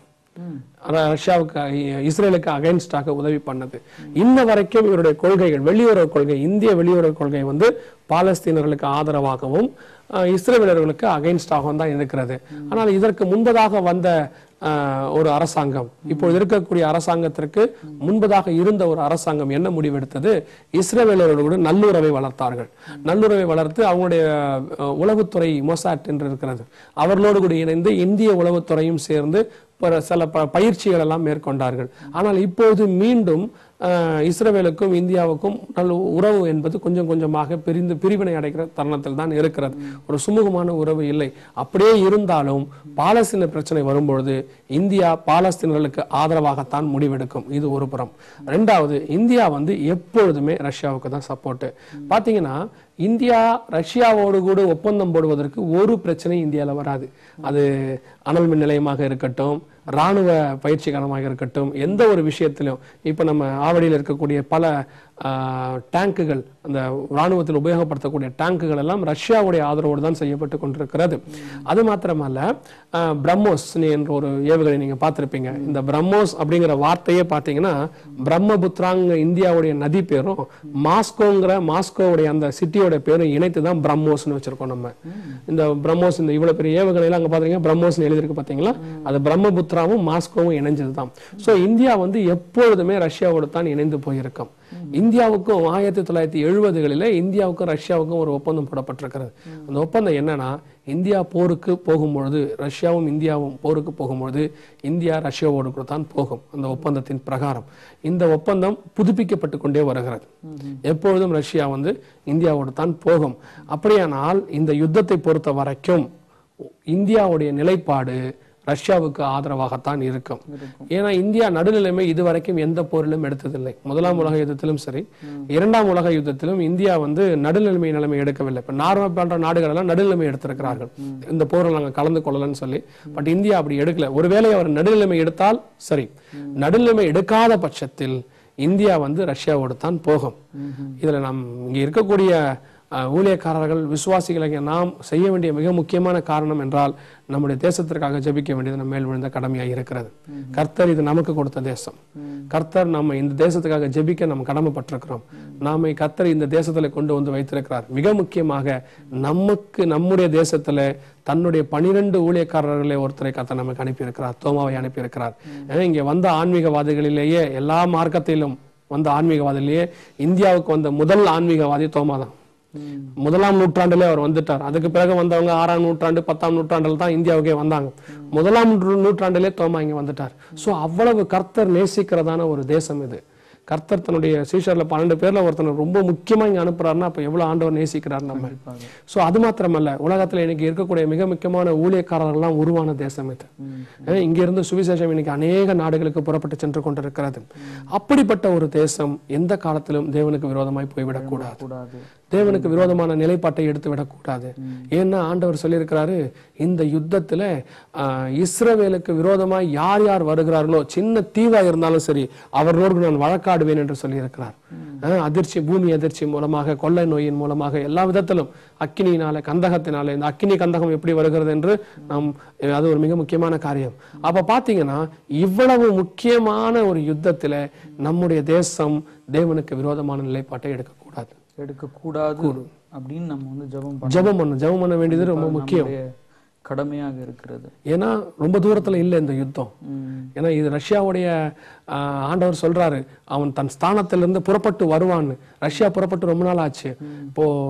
ர- ரஷ்யாவுக்கு அ- இஸ்ரேலுக்கு அகைன்ஸ்டாக உதவி பண்ணது இன்ன வரைக்கும் இவருடைய கொள்கைகள் வெளியுறவு கொள்கை இந்திய வெளியுறவு கொள்கை வந்து பாலஸ்தீனர்களுக்கு ஆதரவாகவும் அஹ், இஸ்ரேலர்களுக்கு அகைன்ஸ்டாகவும் தான் இருக்கிறது ஆனால் இதற்கு முன்பதாக வந்த அஹ், ஒரு அரசாங்கம் இப்பொழுது இருக்கக்கூடிய அரசாங்கத்திற்கு முன்பதாக இருந்த ஒரு அரசாங்கம் என்ன முடிவெடுத்தது இஸ்ரேலர்களோடு நல்லுறவை வளர்த்தார்கள் நல்லுறவை வளர்த்து அவங்களுடைய அஹ், உளவுத்துறை மொசாட் என்று இருக்கிறது அவர்களோடு கூட இணைந்து இந்திய உளவுத்துறையும் சேர்ந்து பிற சில ப- பயிற்சிகள் எல்லாம் மேற்கொண்டார்கள் ஆனால் இப்போது மீண்டும் அஹ், இஸ்ரேலுக்கும் இந்தியாவுக்கும் நல்ல உறவு என்பது கொஞ்சம் கொஞ்சமாக பிரிந்து பிரிவினை அடைகிற தருணத்தில் தான் இருக்கிறது ஒரு சுமூகமான உறவு இல்லை அப்படியே இருந்தாலும் பாலஸ்தீன பிரச்சனை வரும்பொழுது இந்தியா பாலஸ்தீனர்களுக்கு ஆதரவாகத்தான் முடிவெடுக்கும் இது ஒரு புறம் ரெண்டாவது இந்தியா வந்து எப்பொழுதுமே ரஷ்யாவுக்கு தான் சப்போர்ட் பாத்தீங்கன்னா இந்தியா ரஷ்யாவோடு கூட ஒப்பந்தம் போடுவதற்கு ஒரு பிரச்சனையும் இந்தியால வராது அது அனல் மின் நிலையமாக இருக்கட்டும் ராணுவ பயிற்சி களமாக இருக்கட்டும் எந்த ஒரு விஷயத்திலும் இப்ப நம்ம ஆவடியில் இருக்கக்கூடிய பல ஆஹ், டேங்குகள் அந்த ராணுவத்தில் உபயோகப்படுத்தக்கூடிய டேங்குகள் எல்லாம் ரஷ்யாவுடைய ஆதரவோடு தான் செய்யப்பட்டு கொண்டிருக்கிறது அது மாத்திரமல்ல ஆஹ், பிரம்மோஸ் என்ற ஒரு ஏவுகணை நீங்க பார்த்திருப்பீங்க இந்த பிரம்மோஸ் அப்படிங்கிற வார்த்தையே பார்த்தீங்கன்னா பிரம்மபுத்திராங்க இந்தியாவுடைய நதி பேரும் மாஸ்கோங்கிற மாஸ்கோவுடைய அந்த சிட்டியோட பேரும் இணைத்து தான் பிரம்மோஸ்னு வச்சிருக்கோம் நம்ம இந்த பிரம்மோஸ் இந்த இவ்வளவு பெரிய ஏவுகணையில அங்க பாத்தீங்கன்னா பிரம்மோஸ்னு எழுதிருக்கு பாத்தீங்களா அது பிரம்மபுத்திராவும் மாஸ்கோவும் இணைஞ்சது தான் சோ இந்தியா வந்து எப்பொழுதுமே ரஷ்யாவோடு தான் இணைந்து போயிருக்கும் இந்தியாவுக்கும் ஆயிரத்தி தொள்ளாயிரத்தி எழுபதுகளில இந்தியாவுக்கும் ரஷ்யாவுக்கும் ஒரு ஒப்பந்தம் போடப்பட்டிருக்கிறது அந்த ஒப்பந்தம் என்னன்னா இந்தியா போருக்கு போகும்பொழுது ரஷ்யாவும் இந்தியாவும் போருக்கு போகும்பொழுது இந்தியா ரஷ்யாவோடு கூட தான் போகும் அந்த ஒப்பந்தத்தின் பிரகாரம் இந்த ஒப்பந்தம் புதுப்பிக்கப்பட்டு கொண்டே வருகிறது எப்பொழுதும் ரஷ்யா வந்து இந்தியாவோடு தான் போகும் அப்படியானால் இந்த யுத்தத்தை பொறுத்த வரைக்கும் இந்தியாவுடைய நிலைப்பாடு ரஷ்யாவுக்கு ஆதரவாகத்தான் இருக்கும் ஏன்னா இந்தியா நடுநிலைமை இதுவரைக்கும் எந்த போரிலும் எடுத்ததில்லை முதலாம் உலக யுத்தத்திலும் சரி இரண்டாம் உலக யுத்தத்திலும் இந்தியா வந்து நடுநிலைமை நிலைமை எடுக்கவில்லை இப்ப நார்வே போன்ற நாடுகள் எல்லாம் நடுநிலைமை எடுத்திருக்கிறார்கள் இந்த போரில் நாங்க கலந்து கொள்ளலன்னு சொல்லி பட் இந்தியா அப்படி எடுக்கல ஒருவேளை அவர் நடுநிலைமை எடுத்தால் சரி நடுநிலைமை எடுக்காத பட்சத்தில் இந்தியா வந்து ரஷ்யாவோடு தான் போகும் இதுல நாம் இங்க இருக்கக்கூடிய அஹ், ஊழியக்காரர்கள் விசுவாசிகளை நாம் செய்ய வேண்டிய மிக முக்கியமான காரணம் என்றால் நம்முடைய தேசத்திற்காக ஜெபிக்க வேண்டியது நம்ம மேல் விழுந்த கடமையாக இருக்கிறது கர்த்தர் இது நமக்கு கொடுத்த தேசம் கர்த்தர் நம்ம இந்த தேசத்துக்காக ஜெபிக்க நம்ம கடமைப்பட்டிருக்கிறோம் நாம கர்த்தர் இந்த தேசத்துல கொண்டு வந்து வைத்திருக்கிறார் மிக முக்கியமாக நமக்கு நம்முடைய தேசத்துல தன்னுடைய பனிரெண்டு ஊழியக்காரர்களை ஒருத்தரை கர்த்தர் நமக்கு அனுப்பியிருக்கிறார் தோமாவை அனுப்பியிருக்கிறார் ஏன்னா இங்க வந்த ஆன்மீகவாதிகளிலேயே எல்லா மார்க்கத்திலும் வந்த ஆன்மீகவாதிலேயே இந்தியாவுக்கு வந்த முதல் ஆன்மீகவாதி தோமா தான் முதலாம் நூற்றாண்டுல அவர் வந்துட்டார் அதுக்கு பிறகு வந்தவங்க ஆறாம் நூற்றாண்டு பத்தாம் நூற்றாண்டுல தான் இந்தியாவுக்கே வந்தாங்க முதலாம் நூற்று- நூற்றாண்டிலே தோமா இங்க வந்துட்டார் சோ அவ்வளவு கர்த்தர் நேசிக்கிறதான ஒரு தேசம் இது கர்த்தர் தன்னுடைய சீஷர்ல பன்னெண்டு பேர்ல ஒருத்தனை ரொம்ப முக்கியமா இங்க அனுப்புறாருன்னா அப்ப எவ்வளவு ஆண்டவர் நேசிக்கிறார் நம்ம சோ அது மாத்திரமல்ல உலகத்துல இன்னைக்கு இருக்கக்கூடிய மிக முக்கியமான ஊழியக்காரர்கள்லாம் உருவான தேசம் இது ஏன்னா, இங்க இருந்து சுவிசேஷம் இன்னைக்கு அநேக நாடுகளுக்கு புறப்பட்டு சென்று கொண்டிருக்கிறது அப்படிப்பட்ட ஒரு தேசம் எந்த காலத்திலும் தேவனுக்கு விரோதமாய் போய்விடக் கூடாது கூடாது தேவனுக்கு விரோதமான நிலைப்பாட்டை எடுத்து விடக்கூடாது ஏன்னா ஆண்டவர் சொல்லியிருக்கிறாரு இந்த யுத்தத்துல ஆஹ், இஸ்ரவேலுக்கு விரோதமா யார் யார் வருகிறார்களோ சின்ன தீவா இருந்தாலும் சரி அவர்களோடு நான் வழக்காடுவேன் என்று சொல்லியிருக்கிறார் ஆஹ், அதிர்ச்சி பூமி அதிர்ச்சி மூலமாக கொள்ளை நோயின் மூலமாக எல்லா விதத்திலும் அக்கினியினால கந்தகத்தினால இந்த அக்கினி கந்தகம் எப்படி வருகிறது என்று நாம் அது ஒரு மிக முக்கியமான காரியம் அப்ப பாத்தீங்கன்னா இவ்வளவு முக்கியமான ஒரு யுத்தத்துல நம்முடைய தேசம் தேவனுக்கு விரோதமான நிலைப்பாட்டை எடுக்கக்கூடாது எடுக்கக்கூடாது அப்படின்னு நம்ம வந்து ஜெபம் பண்ண ஜெபம் பண்ணணும் ஜெபம் பண்ண வேண்டியது ரொம்ப முக்கியம் நம்முடைய கடமையாக இருக்கிறது ஏன்னா ரொம்ப தூரத்துல இல்லை இந்த யுத்தம் ம். ஏன்னா இது ரஷ்யாவுடைய ஆஹ், ஆண்டவர் சொல்றாரு அவன் தன் ஸ்தானத்திலிருந்து புறப்பட்டு வருவான்னு ரஷ்யா புறப்பட்டு ரொம்ப நாள் ஆச்சு இப்போ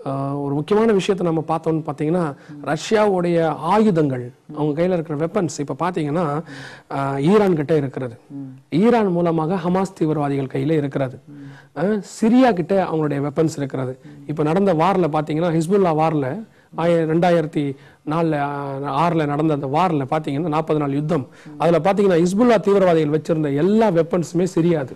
ஆஹ், ஒரு முக்கியமான விஷயத்தை நம்ம பார்த்தோம்னு பார்த்தீங்கன்னா ரஷ்யாவுடைய ஆயுதங்கள் அவங்க கையில் இருக்கிற வெப்பன்ஸ் இப்போ பார்த்தீங்கன்னா ஆஹ், ஈரான் கிட்ட இருக்கிறது ஈரான் மூலமாக ஹமாஸ் தீவிரவாதிகள் கையில் இருக்கிறது ஆஹ், சிரியா கிட்ட அவங்களுடைய வெப்பன்ஸ் இருக்கிறது இப்போ நடந்த வாரில் பார்த்தீங்கன்னா ஹிஸ்புல்லா வாரில் ஆய ரெண்டாயிரத்தி நாலில் ஆறில் நடந்த அந்த வாரில் பார்த்தீங்கன்னா நாற்பது நாள் யுத்தம் அதில் பார்த்தீங்கன்னா ஹிஸ்புல்லா தீவிரவாதிகள் வச்சிருந்த எல்லா வெப்பன்ஸுமே சிரியாது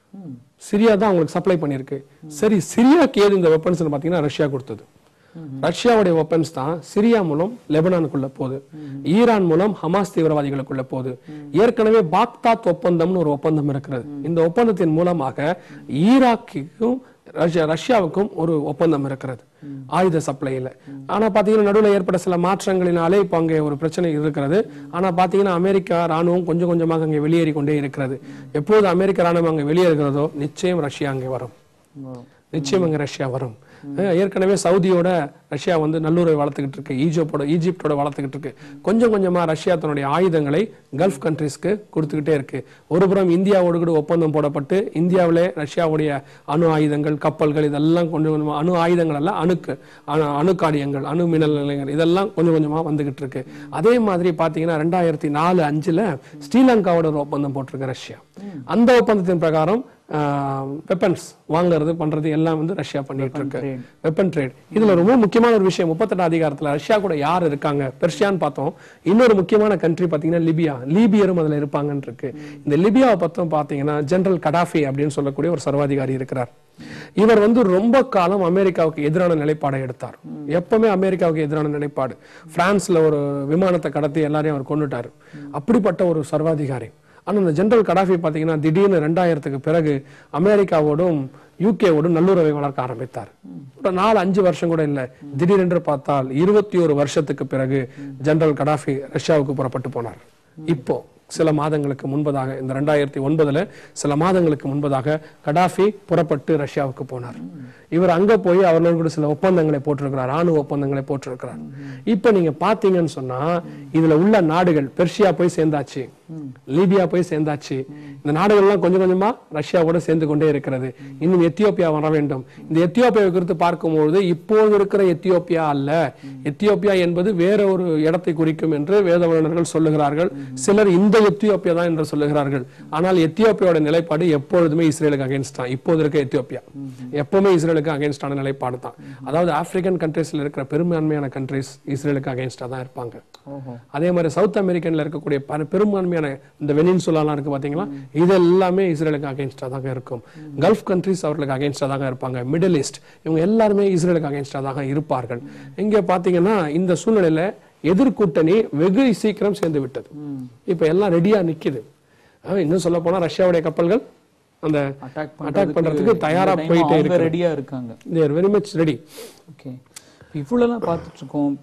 சிரியா தான் அவங்களுக்கு சப்ளை பண்ணியிருக்கு சரி சிரியாக்கு ஏது இந்த வெப்பன்ஸ் பார்த்தீங்கன்னா ரஷ்யா கொடுத்தது ரஷ்யாவுடைய வெப்பன்ஸ் தான் சிரியா மூலம் லெபனானுக்குள்ள போகுது ஈரான் மூலம் ஹமாஸ் தீவிரவாதிகளுக்குள்ள போகுது ஏற்கனவே பாக்தாத் ஒப்பந்தம்னு ஒரு ஒப்பந்தம் இருக்கிறது இந்த ஒப்பந்தத்தின் மூலமாக ஈராக்குக்கும் ரஷ்யா ரஷ்யாவுக்கும் ஒரு ஒப்பந்தம் இருக்கிறது ஆயுத சப்ளைல ஆனா பாத்தீங்கன்னா நடுவுல ஏற்பட்ட சில மாற்றங்களினாலே இப்ப அங்கே ஒரு பிரச்சனை இருக்கிறது ஆனா பாத்தீங்கன்னா அமெரிக்கா ராணுவம் கொஞ்சம் கொஞ்சமாக அங்கே வெளியேறி கொண்டே இருக்கிறது எப்போது அமெரிக்க ராணுவம் அங்கே வெளியேறுகிறதோ நிச்சயம் ரஷ்யா அங்கே வரும் நிச்சயம் அங்க ரஷ்யா வரும் அஹ் ஏற்கனவே சவுதியோட ரஷ்யா வந்து நல்லுறவை வளர்த்துக்கிட்டு இருக்கு ஈஜிப்டோட ஈஜிப்டோட வளர்த்துக்கிட்டு இருக்கு கொஞ்சம் கொஞ்சமா ரஷ்யா தன்னுடைய ஆயுதங்களை கல்ஃப் கண்ட்ரிஸ்க்கு கொடுத்துக்கிட்டே இருக்கு ஒருபுறம் இந்தியாவோடு கூட ஒப்பந்தம் போடப்பட்டு இந்தியாவிலே ரஷ்யாவுடைய அணு ஆயுதங்கள் கப்பல்கள் இதெல்லாம் கொஞ்சம் கொஞ்சமா அணு ஆயுதங்கள் எல்லாம் அணுக்கு அணு அணுக்காடியங்கள் அணு மின்னல் நிலையங்கள் இதெல்லாம் கொஞ்சம் கொஞ்சமா வந்துகிட்டு இருக்கு அதே மாதிரி பாத்தீங்கன்னா ரெண்டாயிரத்தி நாலு அஞ்சுல ஸ்ரீலங்காவோட ஒரு ஒப்பந்தம் போட்டிருக்கு ரஷ்யா அந்த ஒப்பந்தத்தின் பிரகாரம் வெப்பன்ஸ் வாங்குறது பண்றது எல்லாம் வந்து ரஷ்யா பண்ணிட்டு இருக்கு வெப்பன் ட்ரேட் இதுல ரொம்ப முக்கியமான ஒரு விஷயம் முப்பத்தெட்டு அதிகாரத்துல ரஷ்யா கூட யார் இருக்காங்க பெர்ஷியான்னு பார்த்தோம் இன்னொரு முக்கியமான கண்ட்ரி பாத்தீங்கன்னா லிபியா லீபியரும் அதுல இருப்பாங்கன்னு இருக்கு இந்த லிபியாவை பத்தம் பாத்தீங்கன்னா ஜெனரல் கடாஃபி அப்படின்னு சொல்லக்கூடிய ஒரு சர்வாதிகாரி இருக்கிறார் இவர் வந்து ரொம்ப காலம் அமெரிக்காவுக்கு எதிரான நிலைப்பாடை எடுத்தார் எப்பவுமே அமெரிக்காவுக்கு எதிரான நிலைப்பாடு பிரான்ஸ்ல ஒரு விமானத்தை கடத்தி எல்லாரையும் அவர் கொண்டுட்டாரு அப்படிப்பட்ட ஒரு சர்வாதிகாரி ஆனா இந்த ஜெனரல் கடாஃபி பாத்தீங்கன்னா திடீர்னு ரெண்டாயிரத்துக்கு பிறகு அமெரிக்காவோடும் யூகேவோடும் நல்லுறவை வளர்க்க ஆரம்பித்தார் ஒரு நாலு அஞ்சு வருஷம் கூட இல்ல திடீரென்று பார்த்தால் இருபத்தி ஒரு வருஷத்துக்கு பிறகு ஜெனரல் கடாஃபி ரஷ்யாவுக்கு புறப்பட்டு போனார் இப்போ சில மாதங்களுக்கு முன்பதாக இந்த ரெண்டாயிரத்தி ஒன்பதுல சில மாதங்களுக்கு முன்பதாக கடாஃபி புறப்பட்டு ரஷ்யாவுக்கு போனார் இவர் அங்க போய் அவர்களோடு கூட சில ஒப்பந்தங்களை போட்டிருக்கிறார் ராணுவ ஒப்பந்தங்களை போட்டிருக்கிறார் இப்ப நீங்க பாத்தீங்கன்னு சொன்னா இதுல உள்ள நாடுகள் பெர்ஷியா போய் சேர்ந்தாச்சு லீபியா போய் சேர்ந்தாச்சு இந்த நாடுகள்லாம் கொஞ்சம் கொஞ்சமா ரஷ்யாவோட சேர்ந்து கொண்டே இருக்கிறது இன்னும் எத்தியோப்பியா வர வேண்டும் இந்த எத்தியோப்பியாவை குறித்து பார்க்கும்பொழுது இப்போது இருக்கிற எத்தியோப்பியா அல்ல எத்தியோப்பியா என்பது வேற ஒரு இடத்தை குறிக்கும் என்று வேத வல்லுநர்கள் சொல்லுகிறார்கள் சிலர் இந்த எத்தியோப்பியா தான் என்று சொல்லுகிறார்கள் ஆனால் எத்தியோப்பியாவோட நிலைப்பாடு எப்பொழுதுமே இஸ்ரேலுக்கு அகைன்ஸ்ட் தான் இப்போது இருக்க எத்தியோப்பியா எப்பவுமே இஸ்ரேலுக்கு அகைன்ஸ்டான நிலைப்பாடு தான் அதாவது ஆப்பிரிக்கன் கண்ட்ரீஸ்ல இருக்கிற பெரும்பான்மையான கண்ட்ரீஸ் இஸ்ரேலுக்கு அகைன்ஸ்டா தான் இருப்பாங்க ஓஹோ அதே மாதிரி சவுத் அமெரிக்கன்ல இருக்கக்கூடிய பல பெரும்பான்மையான இந்த வெனின்சுலாலாம் இருக்கு பாத்தீங்களா இது எல்லாமே இஸ்ரேலுக்கு அகைன்ஸ்டா தாங்க இருக்கும் கல்ஃப் கண்ட்ரிஸ் அவர்களுக்கு அகைன்ஸ்டா தாங்க இருப்பாங்க மிடில் ஈஸ்ட் இவங்க எல்லாருமே இஸ்ரேலுக்கு அகைன்ஸ்டா தாங்க இருப்பார்கள் இங்க பாத்தீங்கன்னா இந்த சூழ்நிலையில எதிர்கூட்டணி வெகு சீக்கிரம் சேர்ந்து விட்டது இப்ப எல்லாம் ரெடியா நிக்குது அஹ் இன்னும் சொல்ல போனா ரஷ்யாவுடைய கப்பல்கள் அந்த அட்டாக் அட்டாக் பண்றதுக்கு தயாரா போயிட்டே அவங்க இருக்கு ரெடியா இருக்காங்க they're very much ready okay இவ்வளோலாம் பார்த்துட்டு இருக்கோம்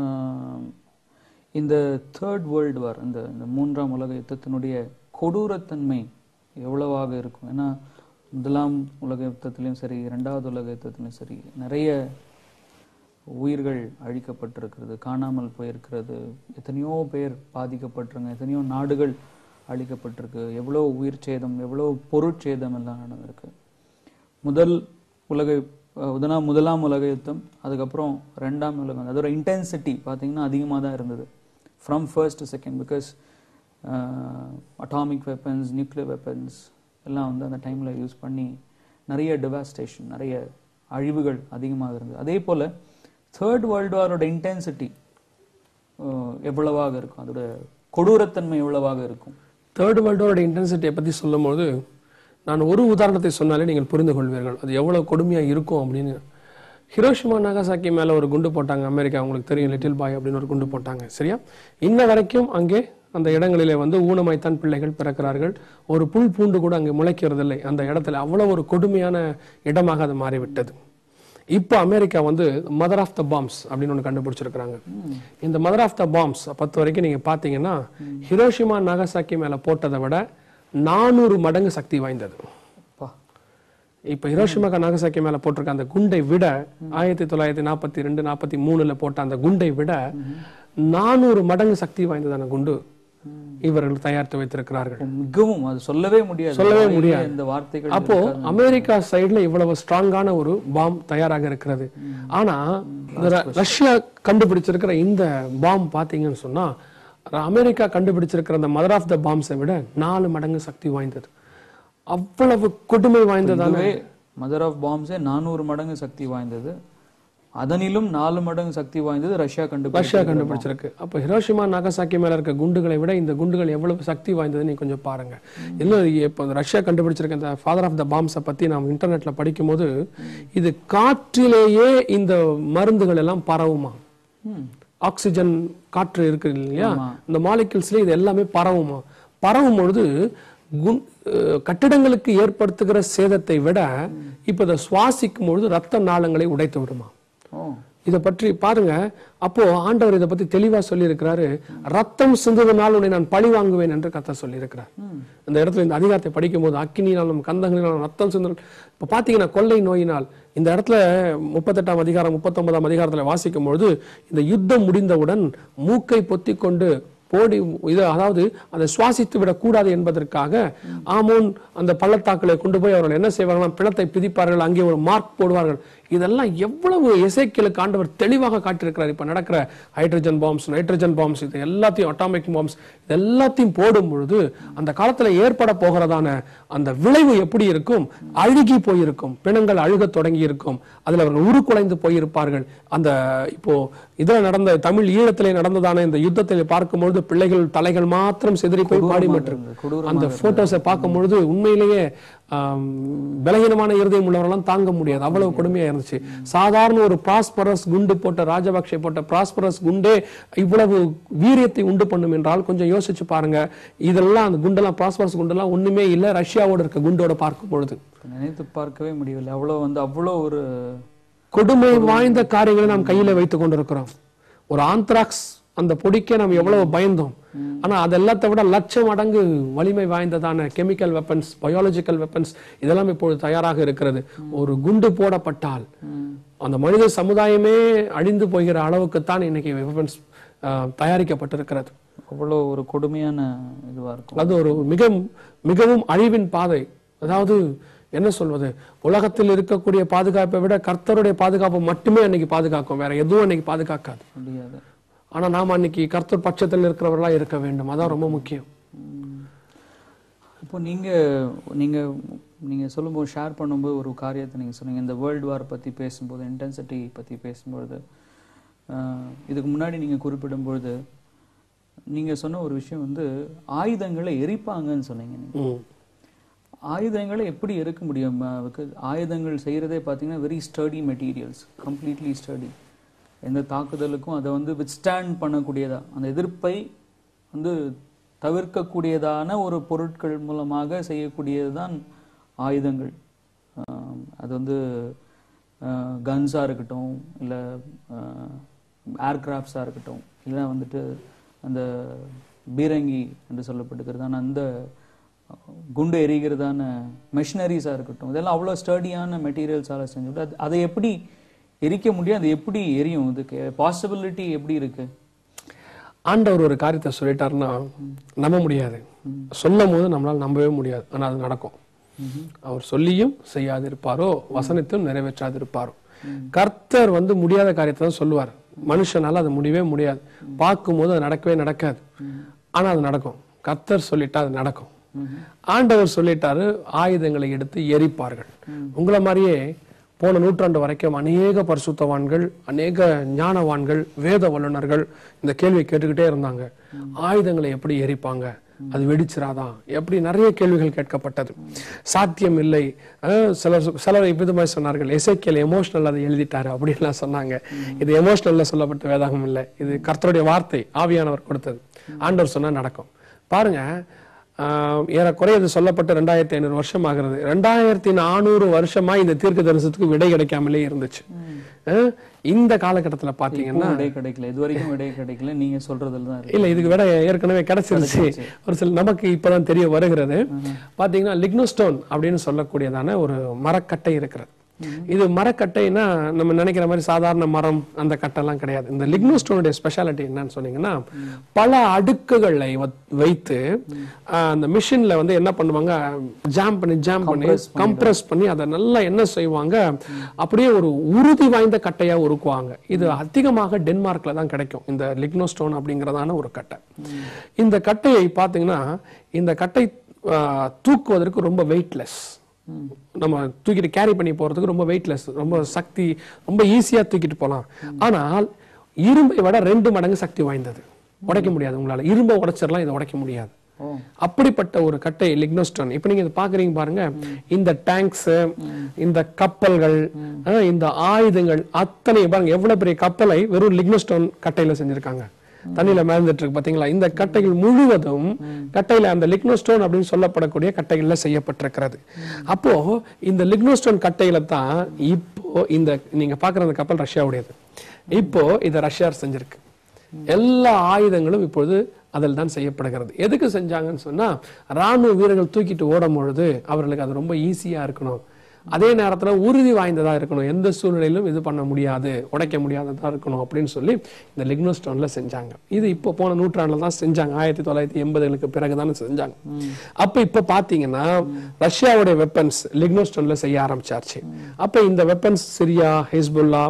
ஆஹ் இந்த தேர்ட் வேர்ல்டு வார் இந்த இந்த மூன்றாம் உலக யுத்தத்தினுடைய கொடூரத்தன்மை எவ்வளவாக இருக்கும் ஏன்னா முதலாம் உலக யுத்தத்திலையும் சரி இரண்டாவது உலக யுத்தத்திலையும் சரி நிறைய உயிர்கள் அழிக்கப்பட்டிருக்கிறது காணாமல் போயிருக்கிறது எத்தனையோ பேர் பாதிக்கப்பட்டிருங்க எத்தனையோ நாடுகள் அழிக்கப்பட்டிருக்கு எவ்வளோ உயிர் சேதம் எவ்வளோ பொருட்சேதம் எல்லாம் நடந்திருக்கு முதல் உலக அஹ், முதலாம் முதலாம் உலக யுத்தம் அதுக்கப்புறம் ரெண்டாம் உலக யுத்தம். அதோட இன்டென்சிட்டி பார்த்தீங்கன்னா அதிகமாக தான் இருந்தது from first second because atomic weapons nuclear weapons எல்லாம் வந்து அந்த டைமில் யூஸ் பண்ணி நிறைய டிவாஸ்டேஷன் நிறைய அழிவுகள் அதிகமாக இருந்தது அதே போல் தேர்ட் வேர்ல்டு வாரோட இன்டென்சிட்டி எவ்வளவாக இருக்கும் அதோட கொடூரத்தன்மை எவ்வளவாக இருக்கும் தேர்ட் வேர்ல்டோட இன்டென்சிட்டியை பற்றி சொல்லும்போது நான் ஒரு உதாரணத்தை சொன்னாலே நீங்கள் புரிந்து கொள்வீர்கள் அது எவ்வளவு கொடுமையா இருக்கும் அப்படின்னு ஹிரோஷிமா நாகசாக்கி மேல ஒரு குண்டு போட்டாங்க அமெரிக்கா உங்களுக்கு தெரியும் லிட்டில் பாய் அப்படின்னு ஒரு குண்டு போட்டாங்க சரியா இன்ன வரைக்கும் அங்கே அந்த இடங்களிலே வந்து ஊனமாய்த்தான் பிள்ளைகள் பிறக்கிறார்கள் ஒரு புல் பூண்டு கூட அங்கே முளைக்கிறதில்லை அந்த இடத்துல அவ்வளவு ஒரு கொடுமையான இடமாக அது மாறிவிட்டது இப்போ அமெரிக்கா வந்து மதர் ஆஃப் த பாம்ஸ் அப்படின்னு ஒன்று கண்டுபிடிச்சிருக்கிறாங்க இந்த மதர் ஆஃப் த பாம்ஸ் பத்து வரைக்கும் நீங்க பாத்தீங்கன்னா ஹிரோஷிமா நாகசாக்கி மேல போட்டதை விட நானூறு மடங்கு சக்தி வாய்ந்தது அப்பா இப்ப ஹிரோஷிமா நாகசாக்கி மேல போட்டிருக்க அந்த குண்டை விட ஆயிரத்தி தொள்ளாயிரத்தி நாற்பத்தி ரெண்டு நாற்பத்தி மூணுல போட்ட அந்த குண்டை விட நானூறு மடங்கு சக்தி வாய்ந்ததான குண்டு இவர்கள் தயாரித்து வைத்திருக்கிறார்கள் மிகவும் அது சொல்லவே முடியாது சொல்லவே வாயிலே முடியாது. இந்த வார்த்தைகள் அப்போ அமெரிக்கா சைடுல இவ்வளவு ஸ்ட்ராங்கான ஒரு பாம் தயாராக இருக்கிறது ஆனா இந்த ர- ரஷ்யா கண்டுபிடிச்சிருக்கிற இந்த பாம் பாத்தீங்கன்னு சொன்னா ர- அமெரிக்கா கண்டுபிடிச்சிருக்கிற அந்த மதர் ஆஃப் த பாம்ஸை விட நாலு மடங்கு சக்தி வாய்ந்தது அவ்வளவு கொடுமை வாய்ந்ததான இதுவே மதர் ஆஃப் பாம்ஸே நானூறு மடங்கு சக்தி வாய்ந்தது அதனிலும் நாலு மடங்கு சக்தி வாய்ந்தது ரஷ்யா கண்டுபிடிச்ச ரஷ்யா கண்டுபிடிச்சிருக்கு அப்போ ஹிரோஷிமா நாகசாக்கி மேல இருக்க குண்டுகளை விட இந்த குண்டுகள் எவ்வளவு சக்தி வாய்ந்தது நீங்க கொஞ்சம் பாருங்க இன்னும் இப்போ இந்த ரஷ்யா கண்டுபிடிச்சிருக்க இந்த ஃபாதர் ஆஃப் த பாம்ஸை பத்தி நாம் இன்டர்நெட்ல படிக்கும்போது இது காற்றிலேயே இந்த மருந்துகள் எல்லாம் பரவுமா ம். ஆக்சிஜன் காற்று இருக்கு இல்லையா இந்த மாலிகுல்ஸ்ல இது எல்லாமே பரவுமா பரவும் பொழுது குண்- அஹ் கட்டிடங்களுக்கு ஏற்படுத்துகிற சேதத்தை விட இப்ப இதை சுவாசிக்கும் பொழுது ரத்த நாளங்களை உடைத்து விடுமா ஓ இதை பற்றி பாருங்க அப்போ ஆண்டவர் இதை பத்தி தெளிவா சொல்லியிருக்கிறாரு ரத்தம் சிந்துவதனால் உன்னை நான் பழி வாங்குவேன் என்று கத்த சொல்லியிருக்கிறார் இந்த இடத்துல இந்த அதிகாரத்தை படிக்கும்போது அக்கினினாலும் கந்தங்களினாலும் ரத்தம் சிந்து இப்ப பாத்தீங்கன்னா கொள்ளை நோயினால் இந்த இடத்துல முப்பத்தெட்டாம் அதிகாரம் முப்பத்தொன்பதாம் அதிகாரத்துல வாசிக்கும் பொழுது இந்த யுத்தம் முடிந்தவுடன் மூக்கை பொத்திக் கொண்டு போடி இது அதாவது அதை சுவாசித்து விடக்கூடாது என்பதற்காக ஆமோன் அந்த பள்ளத்தாக்களை கொண்டு போய் அவர்கள் என்ன செய்வார்கள் பிணத்தை பிதிப்பார்கள் அங்கே ஒரு மார்க் போடுவார்கள் இதெல்லாம் எவ்வளவு இசைக்கியலுக்கு ஆண்டவர் தெளிவாக காட்டியிருக்கிறார் இப்ப நடக்கிற ஹைட்ரஜன் பாம்ஸ் நைட்ரஜன் பாம்ஸ் இது எல்லாத்தையும் அட்டாமிக் பாம்ஸ் இது எல்லாத்தையும் போடும் பொழுது அந்த காலத்துல ஏற்பட போகிறதான அந்த விளைவு எப்படி இருக்கும் அழுகி போயிருக்கும் பிணங்கள் அழுகத் தொடங்கி இருக்கும் அதுல அவர்கள் உருக்குலைந்து போயிருப்பார்கள் அந்த இப்போ இதுல நடந்த தமிழ் ஈழத்திலே நடந்ததான இந்த யுத்தத்தில் பார்க்கும்பொழுது பிள்ளைகள் தலைகள் மாத்திரம் சிதறி போய் பாடிமட்டிருக்கு கொடூரமாக அந்த போட்டோஸை பார்க்கும் பொழுது உண்மையிலேயே ஆம், பலகீனமான இருதயம் உள்ளவரெல்லாம் தாங்க முடியாது அவ்வளவு கொடுமையா இருந்துச்சு சாதாரண ஒரு பிராஸ்பரஸ் குண்டு போட்ட ராஜபக்ஷே போட்ட பிராஸ்பரஸ் குண்டே இவ்வளவு வீரியத்தை உண்டு பண்ணும் என்றால் கொஞ்சம் யோசிச்சு பாருங்க இதெல்லாம் அந்த குண்டெல்லாம் பிராஸ்பரஸ் குண்டெல்லாம் ஒண்ணுமே இல்ல ரஷ்யாவோட இருக்க குண்டோட பார்க்கும் பொழுது நினைத்து பார்க்கவே முடியவில்லை அவ்வளோ வந்து அவ்வளோ ஒரு கொடுமை வாய்ந்த காரியங்களை நாம் கையில வைத்துக் கொண்டிருக்கிறோம் ஒரு ஆந்த்ராக்ஸ் அந்த பொடிக்கே நாம் எவ்வளவு பயந்தோம் ஆனா அது எல்லாத்தை விட லட்சம் மடங்கு வலிமை வாய்ந்ததான கெமிக்கல் வெப்பன்ஸ் பயாலஜிக்கல் வெப்பன்ஸ் இதெல்லாம் இப்பொழுது தயாராக இருக்கிறது ஒரு குண்டு போடப்பட்டால் அந்த மனித சமுதாயமே அழிந்து போகிற அளவுக்குத்தான் இன்னைக்கு வெப்பன்ஸ் தயாரிக்கப்பட்டிருக்கிறது அவ்வளோ ஒரு கொடுமையான இதுவா இருக்கும் அது ஒரு மிக மிகவும் அழிவின் பாதை அதாவது என்ன சொல்வது உலகத்தில் இருக்கக்கூடிய பாதுகாப்பை விட கர்த்தருடைய பாதுகாப்பு மட்டுமே அன்னைக்கு பாதுகாக்கும் வேற எதுவும் அன்னைக்கு பாதுகாக்காது முடியாது ஆனா நாம அன்னைக்கு கர்த்தர் பட்சத்தில் இருக்கிறவர்களா இருக்க வேண்டும் அதான் ரொம்ப முக்கியம் இப்போ நீங்க நீங்க நீங்க சொல்லும்போது ஷேர் பண்ணும்போது ஒரு காரியத்தை நீங்க சொன்னீங்க இந்த வேர்ல்டு வார் பத்தி பேசும்போது இன்டென்சிட்டி பத்தி பேசும்பொழுது ஆஹ், இதுக்கு முன்னாடி நீங்க குறிப்பிடும்பொழுது நீங்க சொன்ன ஒரு விஷயம் வந்து ஆயுதங்களை எரிப்பாங்கன்னு சொன்னீங்க நீங்க ம். ஆயுதங்களை எப்படி எரிக்க முடியும் அஹ், because ஆயுதங்கள் செய்யறதே பார்த்தீங்கன்னா very sturdy materials completely sturdy எந்த தாக்குதலுக்கும் அதை வந்து வித்ஸ்டாண்ட் பண்ணக்கூடியதா அந்த எதிர்ப்பை வந்து தவிர்க்கக்கூடியதான ஒரு பொருட்கள் மூலமாக செய்யக்கூடியதுதான் ஆயுதங்கள் ஆஹ், அது வந்து கன்ஸாக இருக்கட்டும் இல்லை ஏர்கிராஃப்ட்ஸாக இருக்கட்டும் இல்லை வந்துட்டு அந்த பீரங்கி என்று சொல்லப்பட்டுக்கிறதான அந்த குண்டு எரிகிறதான மெஷினரிஸாக இருக்கட்டும் இதெல்லாம் அவ்வளோ ஸ்டடியான மெட்டீரியல்ஸால் செஞ்சுட்டு அது அதை எப்படி எரிக்க முடியும் அது எப்படி எரியும் இதுக்கு பாசிபிலிட்டி எப்படி இருக்கு ஆண்டவர் ஒரு காரியத்தை சொல்லிட்டாருன்னா நம்ப முடியாது சொல்லும் போது நம்மளால நம்பவே முடியாது ஆனா அது நடக்கும் அவர் சொல்லியும் செய்யாதிருப்பாரோ வசனத்தையும் நிறைவேற்றாதிருப்பாரோ கர்த்தர் வந்து முடியாத காரியத்தை தான் சொல்லுவார் மனுஷனால அது முடியவே முடியாது பார்க்கும்போது அது நடக்கவே நடக்காது ஆனா அது நடக்கும் கர்த்தர் சொல்லிட்டா அது நடக்கும் ஆண்டவர் சொல்லிட்டாரு ஆயுதங்களை எடுத்து எரிப்பார்கள் உங்களை மாதிரியே போன நூற்றாண்டு வரைக்கும் அநேக பரிசுத்தவான்கள் அநேக ஞானவான்கள் வேத வல்லுனர்கள் இந்த கேள்வி கேட்டுக்கிட்டே இருந்தாங்க ஆயுதங்களை எப்படி எரிப்பாங்க அது வெடிச்சிராதா எப்படி நிறைய கேள்விகள் கேட்கப்பட்டது சாத்தியம் இல்லை அஹ் சிலர் சொ- சிலர் விதமாய் சொன்னார்கள் எசைக்கியல் எமோஷனல் அதை எழுதிட்டாரு அப்படின்லாம் சொன்னாங்க இது எமோஷனல்ல சொல்லப்பட்ட வேதாகம் இல்லை இது கர்த்தருடைய வார்த்தை ஆவியானவர் கொடுத்தது ஆண்டவர் சொன்னா நடக்கும் பாருங்க ஆஹ் ஏறக்குறைய இது சொல்லப்பட்டு ரெண்டாயிரத்தி ஐநூறு வருஷம் ஆகிறது ரெண்டாயிரத்தி நானூறு வருஷமா இந்த தீர்க்க தரிசனத்துக்கு விடை கிடைக்காமலே இருந்துச்சு அஹ் இந்த காலகட்டத்துல பாத்தீங்கன்னா விடை கிடைக்கல இது வரைக்கும் விடை கிடைக்கல நீங்க சொல்றதுல தான் இருக்கு இல்ல இதுக்கு விட ஏற்கனவே கிடைச்சிருச்சு ஒரு சில நமக்கு இப்பதான் தெரிய வருகிறது பாத்தீங்கன்னா லிக்னோஸ்டோன் அப்படின்னு சொல்லக்கூடியதான ஒரு மரக்கட்டை இருக்கிறது இது மரக்கட்டைனா நம்ம நினைக்கிற மாதிரி சாதாரண மரம் அந்த கட்டைலாம் கிடையாது இந்த லிக்னோஸ்டோனுடைய ஸ்பெஷாலிட்டி என்னன்னு சொன்னீங்கன்னா பல அடுக்குகளை வத்- வைத்து ஆஹ், அந்த மிஷின்ல வந்து என்ன பண்ணுவாங்க ஜாம் பண்ணி ஜாம் பண்ணி கம்ப்ரஸ் பண்ணி அதை நல்லா என்ன செய்வாங்க அப்படியே ஒரு உறுதி வாய்ந்த கட்டையா உருக்குவாங்க இது அதிகமாக டென்மார்க்ல தான் கிடைக்கும் இந்த லிக்னோஸ்டோன் அப்படிங்கறதான ஒரு கட்டை இந்த கட்டையை பாத்தீங்கன்னா இந்த கட்டை ஆஹ், தூக்குவதற்கு ரொம்ப வெயிட்லெஸ் நம்ம தூக்கிட்டு கேரி பண்ணி போறதுக்கு ரொம்ப வெயிட்லெஸ் ரொம்ப சக்தி ரொம்ப ஈஸியா தூக்கிட்டு போலாம் ஆனால் இரும்பை விட ரெண்டு மடங்கு சக்தி வாய்ந்தது உடைக்க முடியாது உங்களால இரும்பை உடைச்சிடலாம் இதை உடைக்க முடியாது ஓ அப்படிப்பட்ட ஒரு கட்டை லிக்னோஸ்டோன் இப்போ நீங்க இதை பாக்குறீங்க பாருங்க இந்த டேங்க்ஸ் இந்த கப்பல்கள் அஹ், இந்த ஆயுதங்கள் அத்தனை பாருங்க எவ்வளவு பெரிய கப்பலை வெறும் லிக்னோஸ்டோன் கட்டையில செஞ்சிருக்காங்க தண்ணியில மேர்ந்துட்டு இருக்கு பாத்தீங்களா இந்த கட்டைகள் முழுவதும் கட்டையில அந்த லிக்னோஸ்டோன் அப்படின்னு சொல்லப்படக்கூடிய கட்டைகள்ல செய்யப்பட்டிருக்கிறது அப்போ இந்த லிக்னோஸ்டோன் கட்டையில தான் இப்போ இந்த நீங்க பாக்குற அந்த கப்பல் ரஷ்யாவுடையது இப்போ இதை ரஷ்யா செஞ்சிருக்கு எல்லா ஆயுதங்களும் இப்பொழுது அதில் தான் செய்யப்படுகிறது எதுக்கு செஞ்சாங்கன்னு சொன்னா ராணுவ வீரர்கள் தூக்கிட்டு ஓடும் பொழுது அவர்களுக்கு அது ரொம்ப ஈஸியா இருக்கணும் அதே நேரத்துல உறுதி வாய்ந்ததா இருக்கணும் எந்த சூழ்நிலையிலும் இது பண்ண முடியாது உடைக்க முடியாததா இருக்கணும் அப்படின்னு சொல்லி இந்த லிக்னோஸ்டோன்ல செஞ்சாங்க இது இப்போ போன நூற்றாண்டுல தான் செஞ்சாங்க ஆயிரத்தி தொள்ளாயிரத்தி எண்பதுகளுக்கு பிறகுதான் செஞ்சாங்க அப்ப இப்ப பாத்தீங்கன்னா ரஷ்யாவுடைய வெப்பன்ஸ் லிக்னோஸ்டோன்ல செய்ய ஆரம்பிச்சாச்சு அப்ப இந்த வெப்பன்ஸ் சிரியா ஹிஸ்புல்லா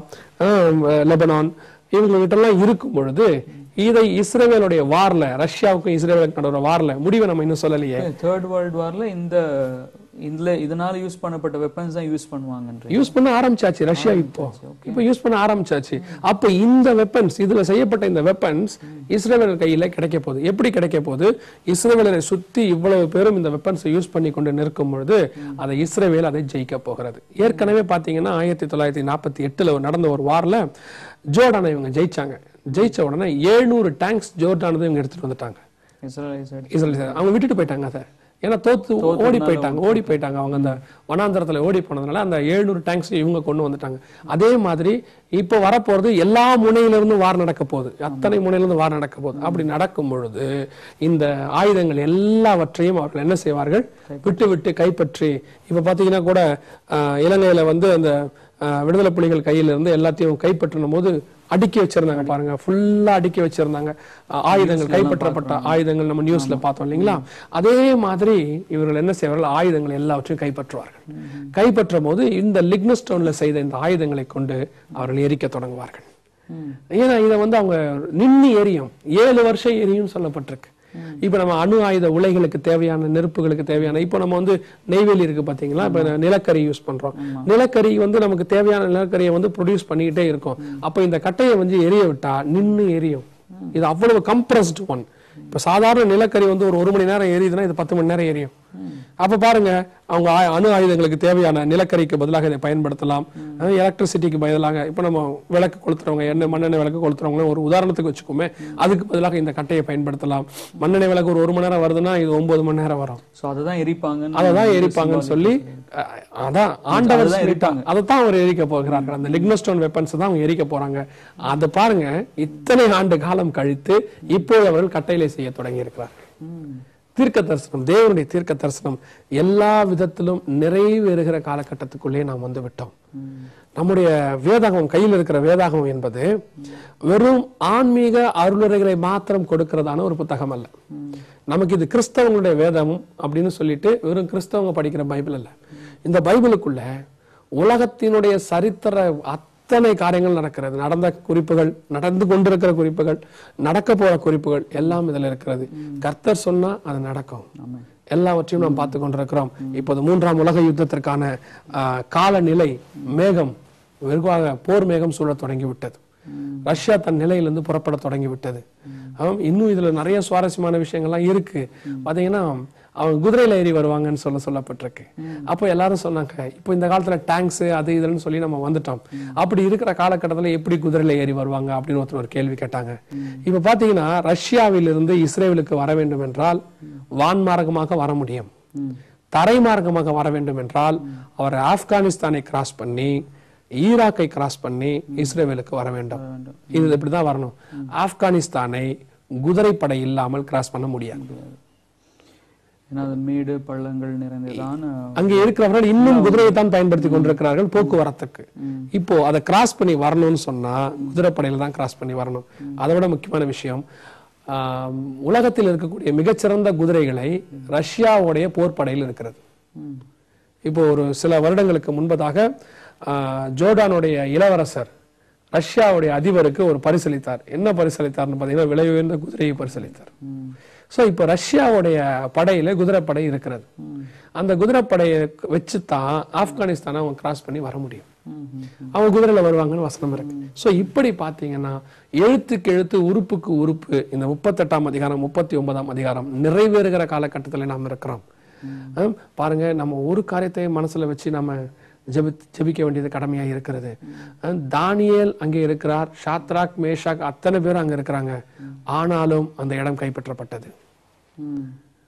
லெபனான் இவங்ககிட்ட எல்லாம் இருக்கும் பொழுது இதை இஸ்ரேலுடைய வார்ல ரஷ்யாவுக்கும் இஸ்ரேலுக்கு நடுவுற வார்ல முடிவை நம்ம இன்னும் சொல்லலையே தேர்ட் வேர்ல்ட் வார்ல இந்த இதுல இதனால யூஸ் பண்ணப்பட்ட வெப்பன்ஸ் தான் யூஸ் பண்ணுவாங்கன்ற யூஸ் பண்ண ஆரம்பிச்சாச்சு ரஷ்யா இப்போ இப்போ யூஸ் பண்ண ஆரம்பிச்சாச்சு அப்ப இந்த வெப்பன்ஸ் இதுல செய்யப்பட்ட இந்த வெப்பன்ஸ் இஸ்ரேலர் கையில கிடைக்க போகுது எப்படி கிடைக்க போகுது இஸ்ரேலரை சுத்தி இவ்வளவு பேரும் இந்த வெப்பன்ஸ் யூஸ் பண்ணி கொண்டு நிற்கும் பொழுது அதை இஸ்ரேல் அதை ஜெயிக்க போகிறது ஏற்கனவே பாத்தீங்கன்னா ஆயிரத்தி தொள்ளாயிரத்தி நாற்பத்தி எட்டுல நடந்த ஒரு வார்ல ஜோர்டானை இவங்க ஜெயிச்சாங்க ஜெயிச்ச உடனே எழுநூறு டேங்க்ஸ் ஜோர்டானது இவங்க எடுத்துட்டு வந்துட்டாங்க இஸ்ரேல் சைடு இஸ்ரேல் சைடு. அவங்க விட்டுட்டு போயிட்டாங்க அதை ஏன்னா தோத்து ஓடி போயிட்டாங்க ஓடி போயிட்டாங்க அவங்க அந்த வனாந்தரத்துல ஓடி போனதுனால அந்த 700 டேங்க்ஸ் இவங்க கொண்டு வந்துட்டாங்க அதே மாதிரி இப்போ வரப்போறது எல்லா முனையில இருந்து வார் நடக்க போகுது அத்தனை முனையில இருந்து வார் நடக்க போகுது அப்படி நடக்கும் பொழுது இந்த ஆயுதங்கள் எல்லாவற்றையும் அவர்கள் என்ன செய்வார்கள் விட்டு விட்டு கைப்பற்றி இப்ப பாத்தீங்கன்னா கூட ஆஹ், இலங்கையில வந்து அந்த ஆஹ், விடுதலை புலிகள் கையில இருந்து எல்லாத்தையும் கைப்பற்றின போது அடுக்கி வச்சிருந்தாங்க பாருங்க ஃபுல்லா அடுக்கி வச்சிருந்தாங்க ஆஹ், ஆயுதங்கள் கைப்பற்றப்பட்ட ஆயுதங்கள் நம்ம நியூஸ்ல பார்த்தோம் இல்லைங்களா அதே மாதிரி இவர்கள் என்ன செய்வார்கள் ஆயுதங்கள் எல்லாவற்றையும் கைப்பற்றுவார்கள் கைப்பற்றும் போது இந்த லிக்னஸ்டோன்ல செய்த இந்த ஆயுதங்களை கொண்டு அவர்கள் எரிக்க தொடங்குவார்கள் ஏன்னா இதை வந்து அவங்க நின்னு எரியும் ஏழு வருஷம் எரியும் சொல்லப்பட்டிருக்கு இப்ப நம்ம அணு ஆயுத உலைகளுக்கு தேவையான நெருப்புகளுக்கு தேவையான இப்போ நம்ம வந்து நெய்வேலி இருக்கு பாத்தீங்களா இப்ப நிலக்கரி யூஸ் பண்றோம் நிலக்கரி வந்து நமக்கு தேவையான நிலக்கரியை வந்து ப்ரொடியூஸ் பண்ணிக்கிட்டே இருக்கும் அப்ப இந்த கட்டையை வந்து எரிய விட்டா நின்னு எரியும் இது அவ்வளவு கம்ப்ரஸ்ட் ஒன் இப்ப சாதாரண நிலக்கரி வந்து ஒரு ஒரு மணி நேரம் எரியுதுன்னா இது பத்து மணி நேரம் எரியும் அப்ப பாருங்க அவங்க ஆ- அணு ஆயுதங்களுக்கு தேவையான நிலக்கரிக்கு பதிலாக இதை பயன்படுத்தலாம் எலக்ட்ரிசிட்டிக்கு பதிலாக இப்ப நம்ம விளக்கு கொளுத்துறவங்க எண்ணெய் மண்ணெண்ணெய் விளக்கு கொளுத்துறவங்க ஒரு உதாரணத்துக்கு வச்சுக்கோமே அதுக்கு பதிலாக இந்த கட்டையை பயன்படுத்தலாம் மண்ணெண்ணெய் விளக்கு ஒரு ஒரு மணி நேரம் வருதுன்னா இது ஒன்பது மணி நேரம் வரும் சோ அததான் எரிப்பாங்கன்னு அததான் எரிப்பாங்கன்னு சொல்லி அஹ், அதான் ஆண்டவர் அதுதான் சொல்லிட்டாங்க அதைத்தான் அவர் எரிக்க போகிறார்கள் அந்த லிக்னோஸ்டோன் வெப்பன்ஸ் தான் அவங்க எரிக்க போறாங்க அதை பாருங்க இத்தனை ஆண்டு காலம் கழித்து இப்போது அவர்கள் கட்டையிலே செய்ய தொடங்கி இருக்கிறார்கள் தீர்க்க தரிசனம் தேவனுடைய தீர்க்க தரிசனம் எல்லா விதத்திலும் நிறைவேறுகிற காலகட்டத்துக்குள்ளே நாம் வந்து விட்டோம் நம்முடைய வேதாகம் கையில் இருக்கிற வேதாகம் என்பது வெறும் ஆன்மீக அருளுரைகளை மாத்திரம் கொடுக்கிறதான ஒரு புத்தகம் அல்ல நமக்கு இது கிறிஸ்தவங்களுடைய வேதம் அப்படின்னு சொல்லிட்டு வெறும் கிறிஸ்தவங்க படிக்கிற பைபிள் அல்ல இந்த பைபிளுக்குள்ள உலகத்தினுடைய சரித்திர அத்தனை காரியங்கள் நடக்கிறது நடந்த குறிப்புகள் நடந்து கொண்டிருக்கிற குறிப்புகள் நடக்க போற குறிப்புகள் எல்லாம் இதுல இருக்கிறது கர்த்தர் சொன்னா அது நடக்கும் எல்லாவற்றையும் நாம் பார்த்து கொண்டிருக்கிறோம் இப்போது மூன்றாம் உலக யுத்தத்திற்கான ஆஹ், காலநிலை மேகம் வெகுவாக போர் மேகம் சூழத் தொடங்கி விட்டது ரஷ்யா தன் நிலையிலிருந்து புறப்பட தொடங்கி விட்டது ஆம், இன்னும் இதுல நிறைய சுவாரஸ்யமான விஷயங்கள்லாம் இருக்கு பாத்தீங்கன்னா அவங்க குதிரையில ஏறி வருவாங்கன்னு சொல்ல சொல்லப்பட்டிருக்கு அப்போ எல்லாரும் சொன்னாங்க இப்போ இந்த காலத்துல டேங்க்ஸ் அது இதுன்னு சொல்லி நம்ம வந்துட்டோம் அப்படி இருக்கிற காலகட்டத்துல எப்படி குதிரையில ஏறி வருவாங்க அப்படின்னு ஒருத்தர் ஒரு கேள்வி கேட்டாங்க இப்ப பாத்தீங்கன்னா ரஷ்யாவிலிருந்து இஸ்ரேலுக்கு வர வேண்டும் என்றால் வான்மார்க்கமாக வர முடியும் தரை மார்க்கமாக வர வேண்டும் என்றால் அவர் ஆப்கானிஸ்தானை கிராஸ் பண்ணி ஈராக்கை கிராஸ் பண்ணி இஸ்ரேலுக்கு வர வேண்டும் இது இப்படிதான் வரணும் ஆப்கானிஸ்தானை குதிரைப்படை இல்லாமல் கிராஸ் பண்ண முடியாது ஏன்னா அது மேடு பள்ளங்கள் நிறைந்ததான அங்கே இருக்கிறவர்கள் இன்னும் குதிரையை தான் பயன்படுத்தி கொண்டிருக்கிறார்கள் போக்குவரத்துக்கு இப்போ அதை கிராஸ் பண்ணி வரணும்னு சொன்னா குதிரைப்படையில தான் கிராஸ் பண்ணி வரணும் அதை விட முக்கியமான விஷயம் ஆம், உலகத்தில் இருக்கக்கூடிய மிகச்சிறந்த குதிரைகளை ரஷ்யாவுடைய போர்ப்படையில் இருக்கிறது ம். இப்போ ஒரு சில வருடங்களுக்கு முன்பதாக ஆ, ஜோர்டானுடைய இளவரசர் ரஷ்யாவுடைய அதிபருக்கு ஒரு பரிசளித்தார் என்ன பரிசளித்தார்னு பார்த்தீங்கன்னா விலை உயர்ந்த குதிரையை பரிசளித்தார் ம். ஸோ இப்போ ரஷ்யாவுடைய படையில குதிரைப்படை இருக்கிறது அந்த குதிரைப்படையை வச்சு தான் ஆப்கானிஸ்தானை அவன் கிராஸ் பண்ணி வர முடியும் ம், ம். அவங்க குதிரையில வருவாங்கன்னு வசனம் இருக்கு ஸோ இப்படி பார்த்தீங்கன்னா எழுத்துக்கு எழுத்து உறுப்புக்கு உறுப்பு இந்த முப்பத்தெட்டாம் அதிகாரம் முப்பத்தி ஒன்பதாம் அதிகாரம் நிறைவேறுகிற காலகட்டத்தில் நாம் இருக்கிறோம் ஆம், பாருங்க நம்ம ஒரு காரியத்தை மனசுல வச்சு நம்ம ஜெபி ஜெபிக்க வேண்டியது கடமையா இருக்கிறது ஆம், தானியேல் அங்கே இருக்கிறார் ஷாத்ராக் மேஷாக் அத்தனை பேரும் அங்க இருக்கிறாங்க ஆனாலும் அந்த இடம் கைப்பற்றப்பட்டது ம்.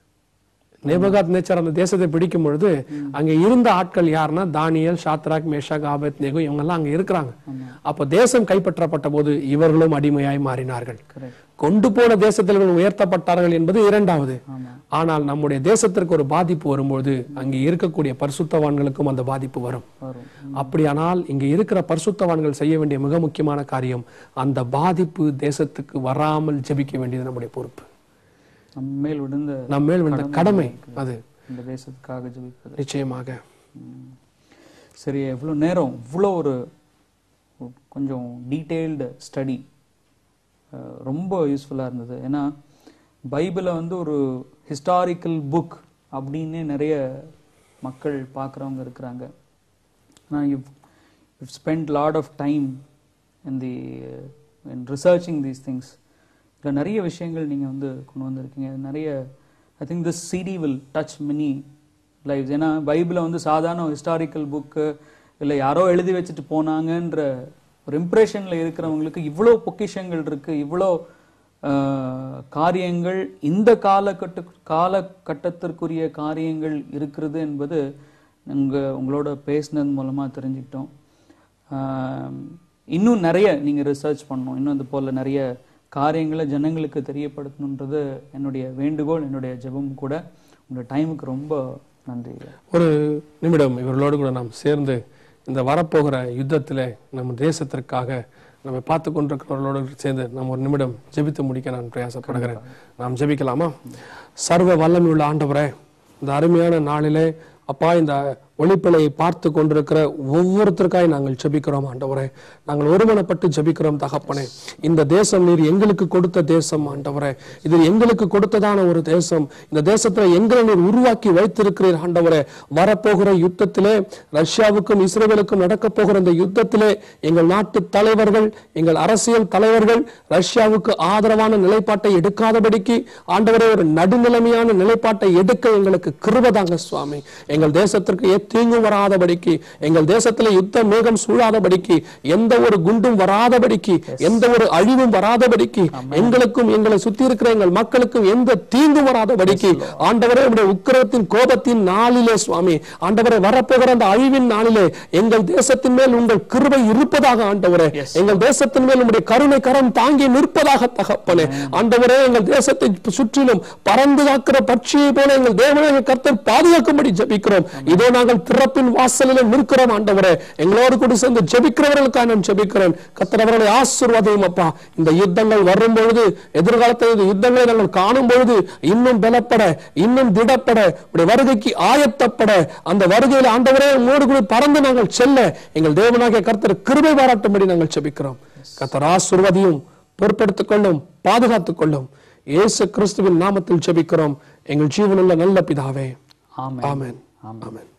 நேபகாத் நேச்சர் அந்த தேசத்தை பிடிக்கும் பொழுது அங்க இருந்த ஆட்கள் யாருன்னா தானியல் ஷாத்ராக் மேஷாக் ஆபத் நேகு இவங்க எல்லாம் அங்க இருக்கிறாங்க அப்ப தேசம் கைப்பற்றப்பட்ட போது இவர்களும் அடிமையாய் மாறினார்கள் Correct. கொண்டு போன தேசத்தில் இவர்கள் உயர்த்தப்பட்டார்கள் என்பது இரண்டாவது ஆமா. ஆனால் நம்முடைய தேசத்திற்கு ஒரு பாதிப்பு வரும்போது அங்கே இருக்கக்கூடிய பரிசுத்தவான்களுக்கும் அந்த பாதிப்பு வரும் வரும் அப்படியானால் இங்க இருக்கிற பரிசுத்தவான்கள் செய்ய வேண்டிய மிக முக்கியமான காரியம் அந்த பாதிப்பு தேசத்துக்கு வராமல் ஜெபிக்க வேண்டியது நம்முடைய பொறுப்பு நம்ம மேல் விழுந்த நம்ம மேல் விழுந்த கடமை அது இந்த தேசத்துக்காக ஜெபிப்பது நிச்சயமாக ம். சரி எவ்வளோ நேரம் இவ்வளோ ஒரு ஒரு கொஞ்சம் டீட்டெயில்டு ஸ்டடி ரொம்ப யூஸ்ஃபுல்லாக இருந்தது ஏன்னா பைபிளை வந்து ஒரு ஹிஸ்டாரிக்கல் புக் அப்படின்னே நிறைய மக்கள் பார்க்குறவங்க இருக்கிறாங்க ஆனால் you you spend lot of time in the in researching these things இதில் நிறைய விஷயங்கள் நீங்கள் வந்து கொண்டு வந்திருக்கீங்க நிறைய I think this city will touch many lives ஏன்னா பைபிளை வந்து சாதாரண ஹிஸ்டாரிக்கல் புக்கு இல்லை யாரோ எழுதி வச்சுட்டு போனாங்கன்ற ஒரு இம்ப்ரெஷனில் இருக்கிறவங்களுக்கு இவ்வளோ பொக்கிஷங்கள் இருக்கு இவ்வளோ ஆஹ், காரியங்கள் இந்த காலகட்ட காலகட்டத்திற்குரிய காரியங்கள் இருக்கிறது என்பது உங்க உங்களோட பேசினது மூலமா தெரிஞ்சுக்கிட்டோம் ஆம், இன்னும் நிறைய நீங்க ரிசர்ச் பண்ணணும் இன்னும் இது போல நிறைய காரியங்களை ஜனங்களுக்கு தெரியப்படுத்தணுன்றது என்னுடைய வேண்டுகோள் என்னுடைய ஜெபம் கூட உங்களோட டைமுக்கு ரொம்ப நன்றி ஒரு நிமிடம் இவர்களோடு கூட நாம் சேர்ந்து இந்த வரப்போகிற யுத்தத்திலே நம்ம தேசத்திற்காக நம்ம பார்த்து கொண்டிருக்கிறவர்களோடு சேர்ந்து நாம் ஒரு நிமிடம் ஜெபித்து முடிக்க நான் பிரயாசப்படுகிறேன் நாம் ஜெபிக்கலாமா சர்வ வல்லமையுள்ள ஆண்டவரே இந்த அருமையான நாளிலே அப்பா இந்த ஒளிப்பிழையை பார்த்து கொண்டிருக்கிற ஒவ்வொருத்தருக்காய் நாங்கள் ஜெபிக்கிறோம் ஆண்டவரே நாங்கள் ஒருமனப்பட்டு ஜெபிக்கிறோம் தகப்பனே இந்த தேசம் நீர் எங்களுக்கு கொடுத்த தேசம் ஆண்டவரே இது எங்களுக்கு கொடுத்ததான ஒரு தேசம் இந்த தேசத்துல எங்களை நீர் உருவாக்கி வைத்திருக்கிறீர் ஆண்டவரே வரப்போகிற யுத்தத்திலே ரஷ்யாவுக்கும் இஸ்ரேலுக்கும் நடக்க போகிற இந்த யுத்தத்திலே எங்கள் நாட்டு தலைவர்கள் எங்கள் அரசியல் தலைவர்கள் ரஷ்யாவுக்கு ஆதரவான நிலைப்பாட்டை எடுக்காதபடிக்கு ஆண்டவரே ஒரு நடுநிலைமையான நிலைப்பாட்டை எடுக்க எங்களுக்கு கிருபதாங்க சுவாமி எங்கள் தேசத்திற்கு எ- தீங்கும் வராதபடிக்கு எங்கள் தேசத்துல யுத்த மேகம் சூழாதபடிக்கு எந்த ஒரு குண்டும் வராதபடிக்கு எந்த ஒரு அழிவும் வராதபடிக்கு எங்களுக்கும் எங்களை சுத்தி இருக்கிற எங்கள் மக்களுக்கும் எந்த தீங்கும் வராதபடிக்கு ஆண்டவரே உடைய உக்கிரத்தின் கோபத்தின் நாளிலே சுவாமி ஆண்டவரே வரப்போகிற அந்த அழிவின் நாளிலே எங்கள் தேசத்தின் மேல் உங்கள் கிருபை இருப்பதாக ஆண்டவரே எங்கள் தேசத்தின் மேல் உங்களுடைய கருணை கரம் தாங்கி நிற்பதாக தகப்பனே ஆண்டவரே எங்கள் தேசத்தை சுற்றிலும் பறந்து காக்கிற பட்சியை போல எங்கள் தேவனாக கர்த்தர் பாதுகாக்கும்படி ஜெபிக்கிறோம் இதோ நாங்கள் திறப்பின் வாசலில் நிற்கிறோம் ஆண்டவரே எங்களோடு கூட சேர்ந்து ஜெபிக்கிறவர்களுக்காக நான் ஜெபிக்கிறேன் கர்த்தர் அவர்களை ஆசீர்வாதம் அப்பா இந்த யுத்தங்கள் வரும் பொழுது எதிர்காலத்தில் இந்த யுத்தங்களை நாங்கள் காணும் பொழுது இன்னும் பலப்பட இன்னும் திடப்பட உடைய வருகைக்கு ஆயத்தப்பட அந்த வருகையில் ஆண்டவரே உங்களோடு கூட பறந்து நாங்கள் செல்ல எங்கள் தேவனாகிய கர்த்தர் கிருபை பாராட்டும்படி நாங்கள் ஜெபிக்கிறோம் கர்த்தர் ஆசீர்வதியும் பொறுப்படுத்திக் கொள்ளும் பாதுகாத்துக் கொள்ளும் இயேசு கிறிஸ்துவின் நாமத்தில் ஜெபிக்கிறோம் எங்கள் ஜீவனுள்ள நல்ல பிதாவே ஆமென் ஆமென் ஆமென் ஆமென்